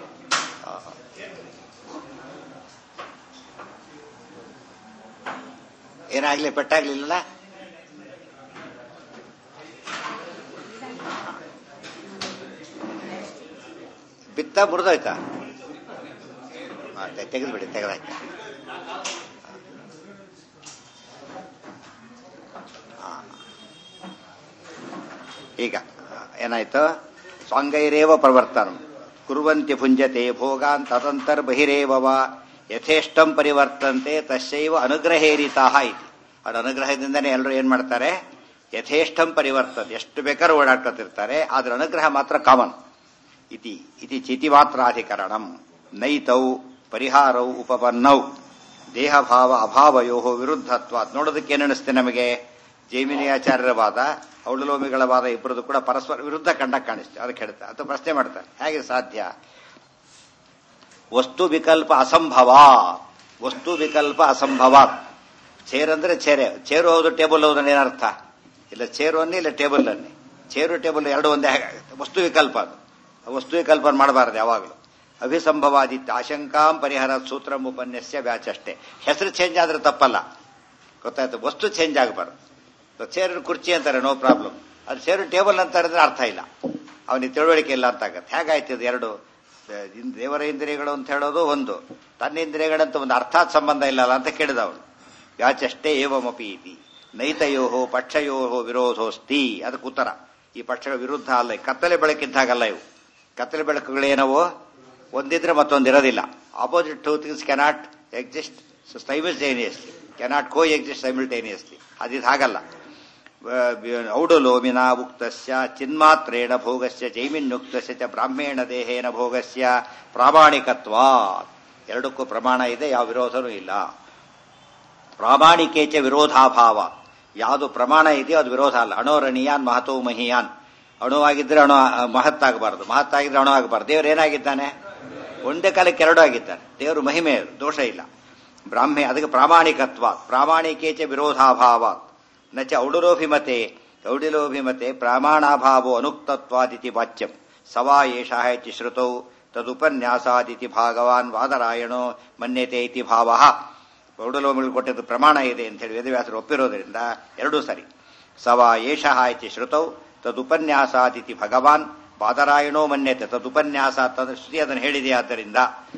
ಏನಾಗ್ಲಿ ಪೆಟ್ಟಾಗ್ಲಿಲ್ಲ ಬಿತ್ತ ಮುರಿದೋಯ್ತಾ ತೆಗೆದ್ಬಿಡಿ ತೆಗೆದಾಯ್ತು ಈಗ ಏನಾಯ್ತು ಸ್ವಂಗೈರೇವ ಪ್ರವರ್ತನ ಕುರುವಂತಿ ಭುಂಜತೆ ಭೋಗಾನ್ ತದಂತರ್ ಬಹಿರೇವವ ಯಥೇಷ್ಟಂ ಪರಿವರ್ತಂತೆ ತಸ್ಯೈವ ಅನುಗ್ರಹೇರಿತಾ ಇತಿ ಅವ್ರ ಅನುಗ್ರಹದಿಂದನೇ ಎಲ್ಲರೂ ಏನ್ ಮಾಡ್ತಾರೆ ಯಥೇಷ್ಟಂ ಪರಿವರ್ತನೆ ಎಷ್ಟು ಬೇಕಾದ್ರೂ ಓಡಾಡ್ಕೊತಿರ್ತಾರೆ ಆದ್ರ ಅನುಗ್ರಹ ಮಾತ್ರ ಕಾಮನ್ ಇತಿ ಇತಿ ಚಿತಿ ಮಾತ್ರಾಧಿಕರಣಂ ನೈತೌ ಪರಿಹಾರೌ ಉಪಪನ್ನೌ ದೇಹಭಾವ ಅಭಾವಯೋ ವಿರುದ್ಧತ್ವ ನೋಡೋದಕ್ಕೆ ಏನಿಸ್ತೆ ನಮಗೆ ಜೈಮಿನಿಯಾಚಾರ್ಯರ ವಾದ ಔಡಲೋಮಿಗಳ ವಾದ ಇಬ್ಬರದು ಕೂಡ ಪರಸ್ಪರ ವಿರುದ್ಧ ಕಂಡ ಕಾಣಿಸ್ತೇವೆ ಅದಕ್ಕೆ ಹೇಳ್ತಾರೆ ಅಥವಾ ಪ್ರಶ್ನೆ ಮಾಡ್ತಾರೆ ಹೇಗೆ ಸಾಧ್ಯ ವಸ್ತು ವಿಕಲ್ಪ ಅಸಂಭವ ವಸ್ತು ವಿಕಲ್ಪ ಅಸಂಭವ ಚೇರ್ ಅಂದ್ರೆ ಚೇರೆ ಚೇರು ಹೌದು ಟೇಬಲ್ ಹೌದು ಏನರ್ಥ ಇಲ್ಲ ಚೇರು ಅನ್ನಿ ಇಲ್ಲ ಟೇಬಲ್ ಅನ್ನಿ ಚೇರು ಟೇಬಲ್ ಎರಡು ಒಂದೇ ಹೇಗಾಗುತ್ತೆ ವಸ್ತು ವಿಕಲ್ಪ ಅದು ವಸ್ತು ವಿಕಲ್ಪ ಮಾಡಬಾರದು ಯಾವಾಗಲೂ ಅಭಿಸಂಭವಾದಿತ್ಯ ಆಶಂಕಾಂ ಪರಿಹಾರ ಸೂತ್ರ ಉಪನ್ಯಾಸ ಬ್ಯಾಚ್ ಅಷ್ಟೇ ಹೆಸರು ಚೇಂಜ್ ಆದ್ರೆ ತಪ್ಪಲ್ಲ ಗೊತ್ತಾಯ್ತು ವಸ್ತು ಚೇಂಜ್ ಆಗಬಾರ್ದು ಚೇರಿನ ಕುರ್ಚಿ ಅಂತಾರೆ ನೋ ಪ್ರಾಬ್ಲಮ್ ಅದು ಚೇರು ಟೇಬಲ್ ಅಂತಾರೆ ಅಂದ್ರೆ ಅರ್ಥ ಇಲ್ಲ ಅವನಿಗೆ ತಿಳುವಳಿಕೆ ಇಲ್ಲ ಅಂತ ಆಗತ್ತೆ ಹೇಗಾಯ್ತು ಇದು ಎರಡು ದೇವರ ಇಂದ್ರಿಯಗಳು ಅಂತ ಹೇಳೋದು ಒಂದು ತನ್ನ ಇಂದ್ರಿಯಗಳಂತ ಒಂದು ಅರ್ಥಾತ್ ಸಂಬಂಧ ಇಲ್ಲಲ್ಲ ಅಂತ ಕೇಳಿದ ಅವನು ಯಾಚಷ್ಟೇ ಏವಮಪಿ ಇತಿ ನೈತಯೋ ಪಕ್ಷಯೋ ವಿರೋಧೋಸ್ತಿ ಅದಕ್ಕೆ ಉತ್ತರ ಈ ಪಕ್ಷಗಳ ವಿರುದ್ಧ ಅಲ್ಲ ಕತ್ತಲೆ ಬೆಳಕಿದ್ದಾಗಲ್ಲ ಇವು ಕತ್ತಲೆ ಬೆಳಕುಗಳೇನವೋ ಒಂದಿದ್ರೆ ಮತ್ತೊಂದಿರೋದಿಲ್ಲ opposite two things cannot exist simultaneously cannot coexist simultaneously ಅದಿದು ಹಾಗಲ್ಲ ಔಡಲೋಮಿನ ಉಕ್ತಸ್ಯ ಚಿನ್ಮಾತ್ರೇಣ ಭೋಗಸ್ಯ ಜೈಮಿನ್ಯುಕ್ತಸ್ಯ ಚ ಬ್ರಾಹ್ಮೇಣ ದೇಹೇನ ಭೋಗಸ್ಯ ಪ್ರಾಮಾಣಿಕತ್ವ ಎರಡಕ್ಕೂ ಪ್ರಮಾಣ ಇದೆ ಯಾವ ವಿರೋಧನೂ ಇಲ್ಲ ಪ್ರಾಮಾಣಿಕೇಚ ವಿರೋಧಾಭಾವ ಯಾವುದು ಪ್ರಮಾಣ ಇದೆಯೋ ಅದು ವಿರೋಧ ಅಲ್ಲ ಅಣೋರಣೀಯಾನ್ ಮಹತೋ ಮಹಿಯಾನ್ ಅಣುವಾಗಿದ್ರೆ ಅಣು ಮಹತ್ತಾಗಬಾರದು ಮಹತ್ತಾಗಿದ್ರೆ ಅಣು ಆಗಬಾರ್ದು ದೇವರು ಏನಾಗಿದ್ದಾನೆ ಒಂದೇ ಕಾಲಕ್ಕೆ ಎರಡು ಆಗಿದ್ದಾನೆ ದೇವರು ಮಹಿಮೆ ದೋಷ ಇಲ್ಲ ಬ್ರಾಹ್ಮೆ ಅದಕ್ಕೆ ಪ್ರಾಮಾಣಿಕತ್ವ ಪ್ರಾಮಾಣಿಕೇಚ ವಿರೋಧಾಭಾವ ನಚ ಔಡುರೋಭಿಮತೆ ಔಡಿಲೋಭಿಮತೆ ಪ್ರಾಮಾಣಾಭಾವೋ ಅನುಕ್ತತ್ವಾದಿತಿ ವಾಚ್ಯಂ ಸವಾ ಏಷ ಇತಿ ಶ್ರುತೌ ತದುಪನ್ಯಾಸಾದಿತಿ ಭಾಗವಾನ್ ವಾದರಾಯಣೋ ಮನ್ಯತೆ ಇತಿ ಭಾವ ಔಡಲೋಮಿಗಳು ಕೊಟ್ಟಿದ್ದು ಪ್ರಮಾಣ ಇದೆ ಅಂತ ಹೇಳಿ ವೇದವ್ಯಾಸರು ಒಪ್ಪಿರೋದ್ರಿಂದ ಎರಡೂ ಸರಿ ಸವಾ ಏಷ ಇತಿ ಶ್ರುತೌ ತದುಪನ್ಯಾಸಾದಿತಿ ಭಗವಾನ್ ಬಾದರಾಯಣೋ ಮನ್ಯತೆ ತದುಪನ್ಯಾಸ ಅಂತಂದ್ರೆ ಶ್ರುತಿ ಅದನ್ನು ಹೇಳಿದೆ ಆದ್ದರಿಂದ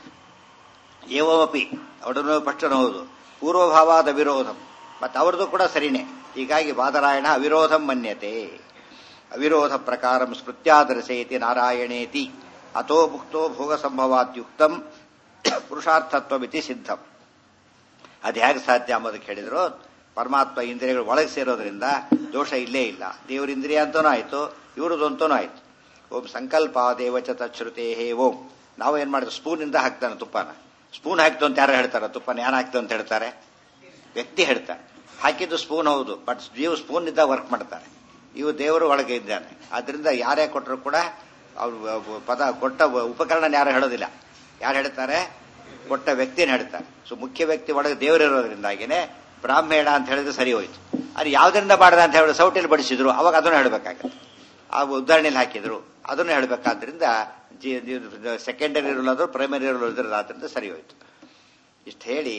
ಏವಮಪಿ ಅವಡನು ಪಕ್ಷನ ಹೌದು ಪೂರ್ವಭಾವಾದ ವಿರೋಧಂ ಮತ್ತೆ ಅವ್ರದ್ದು ಕೂಡ ಸರಿನೇ ಹೀಗಾಗಿ ಬಾದರಾಯಣ ಅವಿರೋಧಂ ಮನ್ಯತೆ ಅವಿರೋಧ ಪ್ರಕಾರ ಸ್ಮೃತ್ಯಾದರ್ಶಯತಿ ನಾರಾಯಣೇತಿ ಅಥೋ ಮುಕ್ತೋ ಭೋಗ ಸಂಭವಾತ್ಯುಕ್ತಂ ಪುರುಷಾರ್ಥತ್ವಮಿತಿ ಸಿದ್ಧಂ ಅದು ಹೇಗೆ ಸಾಧ್ಯ ಅಂಬೋದಕ್ಕೆ ಹೇಳಿದ್ರು ಪರಮಾತ್ಮ ಇಂದ್ರಿಯಗಳು ಒಳಗೆ ಸೇರೋದ್ರಿಂದ ದೋಷ ಇಲ್ಲೇ ಇಲ್ಲ ದೇವರ ಇಂದ್ರಿಯ ಅಂತನೂ ಆಯ್ತು ಇವ್ರದ್ದು ಅಂತನೂ ಆಯ್ತು ಓಂ ಸಂಕಲ್ಪ ದೇವಚ ತಚ್ಛ್ರುತೆ ಓಂ ನಾವು ಏನ್ ಮಾಡಿದ್ವಿ ಸ್ಪೂನಿಂದ ಹಾಕ್ತಾನೆ ತುಪ್ಪನ ಸ್ಪೂನ್ ಹಾಕ್ತು ಅಂತ ಯಾರು ಹೇಳ್ತಾರೆ ತುಪ್ಪನ ಯಾರು ಹಾಕ್ತು ಅಂತ ಹೇಳ್ತಾರೆ ವ್ಯಕ್ತಿ ಹೇಳ್ತಾರೆ ಹಾಕಿದ್ದು ಸ್ಪೂನ್ ಹೌದು ಬಟ್ ನೀವು ಸ್ಪೂನ್ ಇದ್ದ ವರ್ಕ್ ಮಾಡ್ತಾರೆ ಇವು ದೇವರು ಒಳಗೆ ಇದ್ದಾನೆ ಆದ್ರಿಂದ ಯಾರೇ ಕೊಟ್ಟರು ಕೂಡ ಅವ್ರು ಪದ ಕೊಟ್ಟ ಉಪಕರಣ ಯಾರು ಹೇಳೋದಿಲ್ಲ ಯಾರು ಹೇಳ್ತಾರೆ ಕೊಟ್ಟ ವ್ಯಕ್ತಿನ ಹೇಳ್ತಾರೆ ಸೊ ಮುಖ್ಯ ವ್ಯಕ್ತಿ ಒಳಗೆ ದೇವರಿರೋದ್ರಿಂದಾಗಿನೇ ಬ್ರಾಹ್ಮಣ ಅಂತ ಹೇಳಿದ್ರೆ ಸರಿ ಹೋಯ್ತು ಅದು ಯಾವ್ದರಿಂದ ಮಾಡಿದ ಅಂತ ಹೇಳಿ ಸೌಟಲ್ಲಿ ಬಡಿಸಿದ್ರು ಅವಾಗ ಅದನ್ನು ಹೇಳಬೇಕಾಗತ್ತೆ ಆ ಉದಾಹರಣೆಯಲ್ಲಿ ಹಾಕಿದ್ರು ಅದನ್ನು ಹೇಳಬೇಕಾದ್ರಿಂದ ಸೆಕೆಂಡರಿ ರೂಲ್ ಆದ್ರೂ ಪ್ರೈಮರಿ ರೂಲ್ ಇದ್ರದಾದ್ರಿಂದ ಸರಿ ಹೋಯ್ತು ಇಷ್ಟು ಹೇಳಿ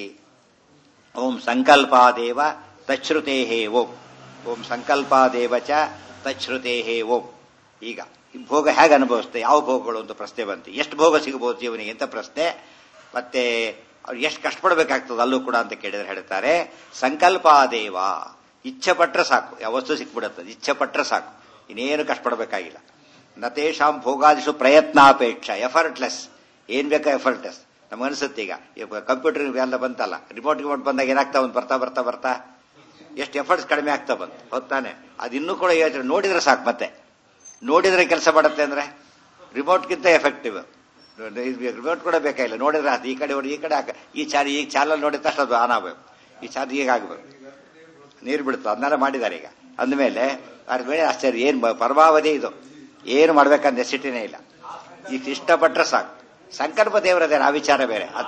ಓಂ ಸಂಕಲ್ಪಾದೇವ ತಚ್ಛ್ರುತೇ ಓಂ ಓಂ ಸಂಕಲ್ಪಾದೇವ ಚ ತಚ್ಛ್ರುತೇ ಓಂ ಈಗ ಈ ಭೋಗ ಹೇಗೆ ಅನುಭವಿಸುತ್ತೆ ಯಾವ ಭೋಗಗಳು ಅಂತ ಪ್ರಶ್ನೆ ಬಂತು ಎಷ್ಟು ಭೋಗ ಸಿಗಬಹುದು ಜೀವನಿಗೆ ಅಂತ ಪ್ರಶ್ನೆ ಮತ್ತೆ ಅವ್ರು ಎಷ್ಟು ಕಷ್ಟಪಡಬೇಕಾಗ್ತದೆ ಅಲ್ಲೂ ಕೂಡ ಅಂತ ಕೇಳಿದ್ರೆ ಹೇಳ್ತಾರೆ ಸಂಕಲ್ಪಾದೇವ ಇಚ್ಛೆ ಪಟ್ರೆ ಸಾಕು ಯಾವ ವಸ್ತು ಸಿಕ್ಬಿಡುತ್ತದೆ ಇಚ್ಛೆ ಪಟ್ರೆ ಸಾಕು ಇನ್ನೇನು ಕಷ್ಟಪಡಬೇಕಾಗಿಲ್ಲ ನತೇಶಾಂ ಭೋಗಾದಿಶು ಪ್ರಯತ್ನಾಪೇಕ್ಷ ಎಫರ್ಟ್ಲೆಸ್ ಏನ್ ಬೇಕಾ ಎಫರ್ಟ್ಲೆಸ್ ನಮಗನ್ಸುತ್ತೆ ಈಗ ಕಂಪ್ಯೂಟರ್ ಎಲ್ಲ ಬಂತಲ್ಲ ರಿಮೋಟ್ ರಿಮೋಟ್ ಬಂದಾಗ ಏನಾಗ್ತಾ ಒಂದು ಬರ್ತಾ ಬರ್ತಾ ಬರ್ತಾ ಎಷ್ಟು ಎಫರ್ಟ್ಸ್ ಕಡಿಮೆ ಆಗ್ತಾ ಬಂತು ಹೊತ್ತಾನೆ ಅದಿನ್ನೂ ಕೂಡ ಯೋಚನೆ ನೋಡಿದ್ರೆ ಸಾಕು ಮತ್ತೆ ನೋಡಿದ್ರೆ ಕೆಲಸ ಮಾಡುತ್ತೆ ಅಂದ್ರೆ ರಿಮೋಟ್ಗಿಂತ ಎಫೆಕ್ಟಿವ್ ರಿಮೋಟ್ ಕೂಡ ಬೇಕಾಗಿಲ್ಲ ನೋಡಿದ್ರೆ ಅದು ಈ ಕಡೆ ಹೊಡಿ ಈ ಕಡೆ ಹಾಕ ಈ ಚಾರ್ ಈ ಚಾನಲ್ ನೋಡಿದ ತಕ್ಷಣ ಅದು ಆನ್ ಆಗ್ಬೇಕು ಈ ಚಾರ್ ಈಗ ಆಗ್ಬೇಕು ನೀರು ಬಿಡುತ್ತೆ ಅದನ್ನೆಲ್ಲ ಮಾಡಿದ್ದಾರೆ ಈಗ ಅಂದಮೇಲೆ ಅದ್ರ ಮೇಲೆ ಆಶ್ಚರ್ಯ ಏನ್ ಪರಮಾವಧಿ ಇದು ಏನು ಮಾಡ್ಬೇಕಂತ ನೆಸಿಟಿನೇ ಇಲ್ಲ ಈಗ ಇಷ್ಟಪಟ್ರೆ ಸಾಕು ಸಂಕಲ್ಪ ದೇವರದೇನು ಆ ವಿಚಾರ ಬೇರೆ ಅದು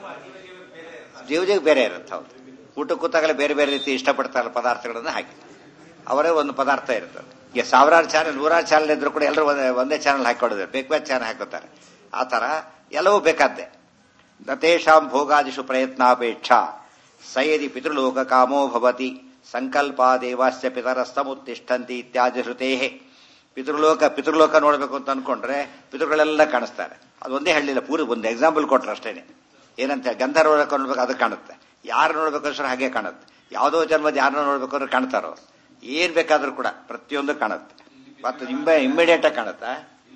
ಜೀವಜಿಗೆ ಬೇರೆ ಇರುತ್ತೆ ಹೌದು ಊಟ ಕೂತಾಗಲೇ ಬೇರೆ ಬೇರೆ ರೀತಿ ಇಷ್ಟಪಡ್ತಾರಲ್ಲ ಪದಾರ್ಥಗಳನ್ನ ಹಾಕಿ ಅವರೇ ಒಂದು ಪದಾರ್ಥ ಇರ್ತದೆ ಈಗ ಸಾವಿರಾರು ಚಾನಲ್ ನೂರಾರು ಚಾನಲ್ ಇದ್ರು ಕೂಡ ಎಲ್ಲರೂ ಒಂದೇ ಒಂದೇ ಚಾನಲ್ ಹಾಕೊಡೋದು ಬೇಕಾದ ಚಾನಲ್ ಹಾಕೋತಾರೆ ಆ ತರ ಎಲ್ಲವೂ ಬೇಕಾದ್ದೆ ನತೇಶಾಂ ಭೋಗಾದಿಷು ಪ್ರಯತ್ನಾಪೇಕ್ಷ ಸಯದಿ ಪಿತೃಲೋಕ ಕಾಮೋ ಭವತಿ ಸಂಕಲ್ಪಾದೇವಾಸ್ಯ ಪಿತರಸ್ತಮುತ್ತಿಷ್ಠಂತಿ ಇತ್ಯಾದಿ ಶ್ರುತೇ ಪಿತೃಲೋಕ ಪಿತೃಲೋಕ ನೋಡಬೇಕು ಅಂತ ಅನ್ಕೊಂಡ್ರೆ ಪಿತೃಗಳೆಲ್ಲ ಕಾಣಿಸ್ತಾರೆ ಅದೊಂದೇ ಹೇಳಿಲ್ಲ ಪೂರಿ ಒಂದು ಎಕ್ಸಾಂಪಲ್ ಕೊಟ್ರೆ ಅಷ್ಟೇನೆ ಏನಂತ ಗಂಧರ್ವ ನೋಡ್ಬೇಕು ಅದು ಕಾಣುತ್ತೆ ಯಾರು ನೋಡ್ಬೇಕಂದ್ರೆ ಹಾಗೆ ಕಾಣುತ್ತೆ ಯಾವುದೋ ಜನ್ಮದ ಯಾರನ್ನ ನೋಡ್ಬೇಕು ಅಂದ್ರೆ ಕಾಣ್ತಾರೋ ಏನ್ ಬೇಕಾದ್ರೂ ಕೂಡ ಪ್ರತಿಯೊಂದು ಕಾಣುತ್ತೆ ಮತ್ತು ಇಮ್ಮಿಡಿಯೇಟ್ ಆಗಿ ಕಾಣುತ್ತಾ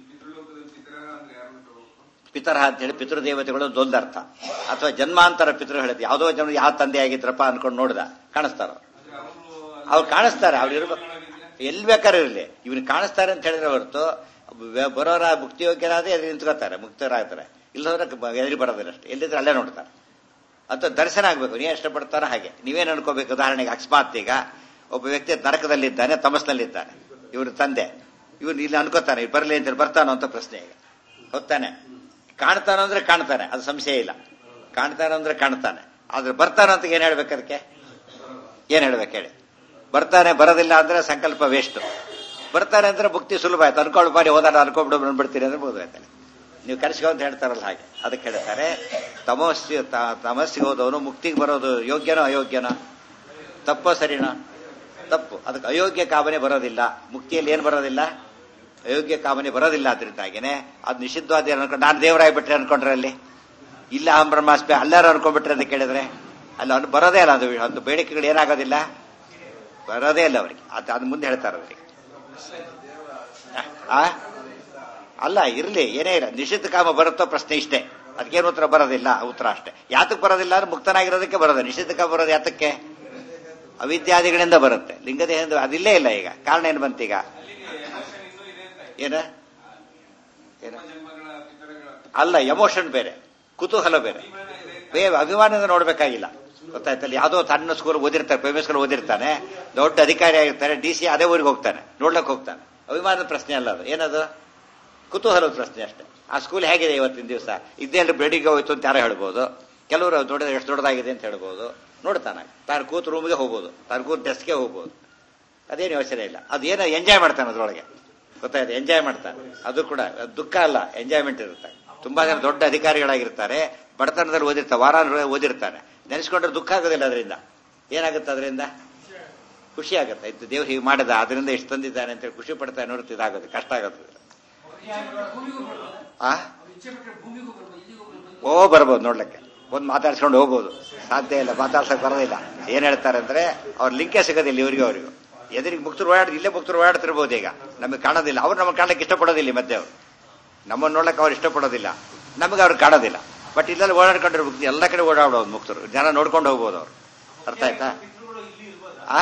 ಪಿತರ ಅಂತ ಹೇಳಿ ಪಿತೃದೇವತೆಗಳು ಒಂದರ್ಥ ಅಥವಾ ಜನ್ಮಾಂತರ ಪಿತೃ ಹೇಳಿದ್ ಯಾವುದೋ ಜನ ಯಾವ ತಂದೆ ಆಗಿದ್ರಪ್ಪ ಅನ್ಕೊಂಡು ನೋಡ್ದ ಕಾಣಿಸ್ತಾರ ಅವ್ರು ಕಾಣಿಸ್ತಾರೆ ಅವ್ರು ಇರ್ಬೇಕು ಎಲ್ಲಿ ಬೇಕಾದ್ರೆ ಇರಲಿ ಇವನು ಕಾಣಿಸ್ತಾರೆ ಅಂತ ಹೇಳಿದ್ರೆ ಹೊರತು ಬರೋರ ಮುಕ್ತಿಯೋಗ್ಯರಾದ್ರೆ ಎದುರು ನಿಂತ್ಕೋತಾರೆ ಮುಕ್ತರಾಗ್ತಾರೆ ಇಲ್ಲದ್ರೆ ಎದುರಿ ಬರೋದಿಲ್ಲ ಅಷ್ಟೇ ಎಲ್ಲಿದ್ರೆ ಅಲ್ಲೇ ನೋಡ್ತಾರೆ ಅಥವಾ ದರ್ಶನ ಆಗ್ಬೇಕು ನೀವೇ ಇಷ್ಟಪಡ್ತಾರ ಹಾಗೆ ನೀವೇನು ಅನ್ಕೋಬೇಕು ಉದಾಹರಣೆಗೆ ಅಕಸ್ಮಾತ್ ಈಗ ಒಬ್ಬ ವ್ಯಕ್ತಿ ನರಕದಲ್ಲಿದ್ದಾನೆ ತಮಸ್ನಲ್ಲಿದ್ದಾನೆ ಇವ್ರ ತಂದೆ ಇವ್ನು ಇಲ್ಲಿ ಅನ್ಕೋತಾನೆ ಬರಲಿ ಅಂತ ಬರ್ತಾನೋ ಅಂತ ಪ್ರಶ್ನೆ ಈಗ ಹೊತ್ತಾನೆ ಕಾಣ್ತಾನೋ ಅಂದ್ರೆ ಕಾಣ್ತಾನೆ ಅದು ಸಂಶಯ ಇಲ್ಲ ಕಾಣ್ತಾನೋ ಅಂದ್ರೆ ಕಾಣ್ತಾನೆ ಆದ್ರೆ ಬರ್ತಾನೋ ಅಂತ ಏನ್ ಹೇಳ್ಬೇಕು ಅದಕ್ಕೆ ಏನ್ ಹೇಳ್ಬೇಕು ಹೇಳಿ ಬರ್ತಾನೆ ಬರೋದಿಲ್ಲ ಅಂದ್ರೆ ಸಂಕಲ್ಪ ವೇಸ್ಟ್ ಬರ್ತಾನೆ ಅಂದ್ರೆ ಮುಕ್ತಿ ಸುಲಭ ಆಯ್ತು ಅನ್ಕೊಂಡು ಬಾರಿ ಹೋದಾಡ ಅನ್ಕೊಂಡ್ಬಿಡು ಬಂದ್ಬಿಡ್ತೀರಿ ಅಂದ್ರೆ ಬೋದಾಯ್ತಾನೆ ನೀವು ಕರೆಸ್ಕೊ ಅಂತ ಹೇಳ್ತಾರಲ್ಲ ಹಾಗೆ ಅದಕ್ಕೆ ಹೇಳ್ತಾರೆ ತಮಸ್ಸಿ ತಮಸ್ಸಿಗೆ ಹೋದವನು ಮುಕ್ತಿಗೆ ಬರೋದು ಯೋಗ್ಯನೋ ಅಯೋಗ್ಯನೋ ತಪ್ಪೋ ಸರಿನಾ ತಪ್ಪು ಅದಕ್ಕೆ ಅಯೋಗ್ಯ ಕಾಮನೆ ಬರೋದಿಲ್ಲ ಮುಕ್ತಿಯಲ್ಲಿ ಏನು ಬರೋದಿಲ್ಲ ಅಯೋಗ್ಯ ಕಾಮನೆ ಬರೋದಿಲ್ಲ ಅದರಿಂದಾಗಿನೇ ಅದು ನಿಷಿದ್ಧವಾದ ಅನ್ಕೊಂಡು ನಾನು ದೇವರಾಗ್ಬಿಟ್ರೆ ಅನ್ಕೊಂಡ್ರೆ ಅಲ್ಲಿ ಇಲ್ಲ ಅಹಂ ಬ್ರಹ್ಮಾಸ್ಮಿ ಅಲ್ಲಾರು ಅನ್ಕೊಂಡ್ಬಿಟ್ರೆ ಅಂತ ಕೇಳಿದ್ರೆ ಅಲ್ಲಿ ಅವ್ನು ಬರೋದೇ ಅಲ್ಲ ಅದು ಒಂದು ಬೇಡಿಕೆಗಳು ಏನಾಗೋದಿಲ್ಲ ಬರೋದೇ ಇಲ್ಲ ಅವರಿಗೆ ಅದು ಅದು ಮುಂದೆ ಹೇಳ್ತಾರೆ ಅವರಿಗೆ ಆ ಅಲ್ಲ ಇರ್ಲಿ ಏನೇ ಇಲ್ಲ ನಿಷಿದ್ಧ ಕಾಮ ಬರುತ್ತೋ ಪ್ರಶ್ನೆ ಇಷ್ಟೇ ಅದಕ್ಕೇನು ಉತ್ತರ ಬರೋದಿಲ್ಲ ಉತ್ತರ ಅಷ್ಟೇ ಯಾತಕ್ಕೆ ಬರೋದಿಲ್ಲ ಅಂದ್ರೆ ಮುಕ್ತನಾಗಿರೋದಕ್ಕೆ ಬರೋದು ನಿಷಿದ್ಧ ಕಾಮ ಬರೋದು ಯಾತಕ್ಕೆ ಅವಿದ್ಯಾದಿಗಳಿಂದ ಬರುತ್ತೆ ಲಿಂಗದೇಹದಿಂದ ಅದಿಲ್ಲೇ ಇಲ್ಲ ಈಗ ಕಾರಣ ಏನು ಬಂತೀಗ ಏನ ಏನ ಅಲ್ಲ ಎಮೋಷನ್ ಬೇರೆ ಕುತೂಹಲ ಬೇರೆ ಬೇರೆ ಅಭಿಮಾನದಿಂದ ನೋಡ್ಬೇಕಾಗಿಲ್ಲ ಗೊತ್ತಾಯ್ತಲ್ಲ ಯಾವುದೋ ಸಣ್ಣ ಸ್ಕೂಲ್ ಓದಿರ್ತಾರೆ ಪ್ರೈವೇಟ್ ಸ್ಕೂಲ್ ಓದಿರ್ತಾನೆ ದೊಡ್ಡ ಅಧಿಕಾರಿ ಆಗಿರ್ತಾರೆ ಡಿ ಸಿ ಅದೇ ಊರಿಗೆ ಹೋಗ್ತಾನೆ ನೋಡ್ಲಕ್ಕೆ ಹೋಗ್ತಾನೆ ಅಭಿಮಾನದ ಪ್ರಶ್ನೆ ಅಲ್ಲ ಅದು ಏನದು ಕುತೂಹಲದ ಪ್ರಶ್ನೆ ಅಷ್ಟೇ ಆ ಸ್ಕೂಲ್ ಹೇಗಿದೆ ಇವತ್ತಿನ ದಿವಸ ಇದೇ ಬ್ಲಡಿಗೆ ಹೋಯ್ತು ಅಂತ ಯಾರೋ ಹೇಳ್ಬೋದು ಕೆಲವರು ದೊಡ್ಡ ಎಷ್ಟು ದೊಡ್ಡದಾಗಿದೆ ಅಂತ ಹೇಳ್ಬೋದು ನೋಡ್ತಾನೆ ತಾನು ಕೂತು ರೂಮ್ಗೆ ಹೋಗ್ಬೋದು ತಾನು ಕೂತು ಡೆಸ್ಕ್ಗೆ ಹೋಗ್ಬೋದು ಅದೇನು ಯೋಚನೆ ಇಲ್ಲ ಅದೇನೋ ಎಂಜಾಯ್ ಮಾಡ್ತಾನೆ ಅದ್ರೊಳಗೆ ಗೊತ್ತಾಯ್ತು ಎಂಜಾಯ್ ಮಾಡ್ತಾನೆ ಅದು ಕೂಡ ದುಃಖ ಅಲ್ಲ ಎಂಜಾಯ್ಮೆಂಟ್ ಇರುತ್ತೆ ತುಂಬಾ ಜನ ದೊಡ್ಡ ಅಧಿಕಾರಿಗಳಾಗಿರ್ತಾರೆ ಬಡತನದಲ್ಲಿ ಓದಿರ್ತಾರೆ ವಾರ ಓದಿರ್ತಾನೆ ನೆನೆಸ್ಕೊಂಡ್ರೆ ದುಃಖ ಆಗೋದಿಲ್ಲ ಅದರಿಂದ ಏನಾಗುತ್ತೆ ಅದರಿಂದ ಖುಷಿ ಆಗುತ್ತೆ ಇದು ದೇವ್ರು ಹೀಗೆ ಮಾಡಿದ ಅದರಿಂದ ಇಷ್ಟು ತಂದಿದ್ದಾನೆ ಅಂತ ಖುಷಿ ಪಡ್ತಾ ನೋಡ್ತಾ ಇದಾಗೋದು ಕಷ್ಟ ಆಗುತ್ತೆ ಆ ಓ ಬರ್ಬೋದು ನೋಡ್ಲಿಕ್ಕೆ ಒಂದ್ ಮಾತಾಡ್ಸ್ಕೊಂಡು ಹೋಗ್ಬೋದು ಸಾಧ್ಯ ಇಲ್ಲ ಮಾತಾಡ್ಸಕ್ ಬರೋದಿಲ್ಲ ಏನ್ ಹೇಳ್ತಾರೆ ಅಂದ್ರೆ ಅವ್ರ ಲಿಂಕೇ ಸಿಗೋದಿಲ್ಲ ಇವರಿಗೂ ಅವರಿಗೂ ಎದುರಿಗೆ ಮುಕ್ತರು ಓಡಾಡ್ ಇಲ್ಲೇ ಮುಕ್ತರು ಓಡಾಡ್ತಿರ್ಬೋದು ಈಗ ನಮಗೆ ಕಾಣೋದಿಲ್ಲ ಅವ್ರು ನಮಗೆ ಕಾಣಕ್ಕೆ ಇಷ್ಟಪಡೋದಿಲ್ಲ ಮತ್ತೆ ಅವ್ರು ನಮ್ಮನ್ನು ನೋಡಕ್ಕೆ ಅವ್ರು ಇಷ್ಟಪಡೋದಿಲ್ಲ ನಮಗೆ ಅವ್ರು ಕಾಣೋದಿಲ್ಲ ಬಟ್ ಇಲ್ಲೆಲ್ಲ ಓಡಾಡ್ಕೊಂಡ್ರೆ ಮುಕ್ತಿ ಎಲ್ಲ ಕಡೆ ಓಡಾಡೋದು ಮುಕ್ತರು ಜನ ನೋಡ್ಕೊಂಡು ಹೋಗ್ಬೋದು ಅವ್ರು ಅರ್ಥ ಆಯ್ತಾ ಆ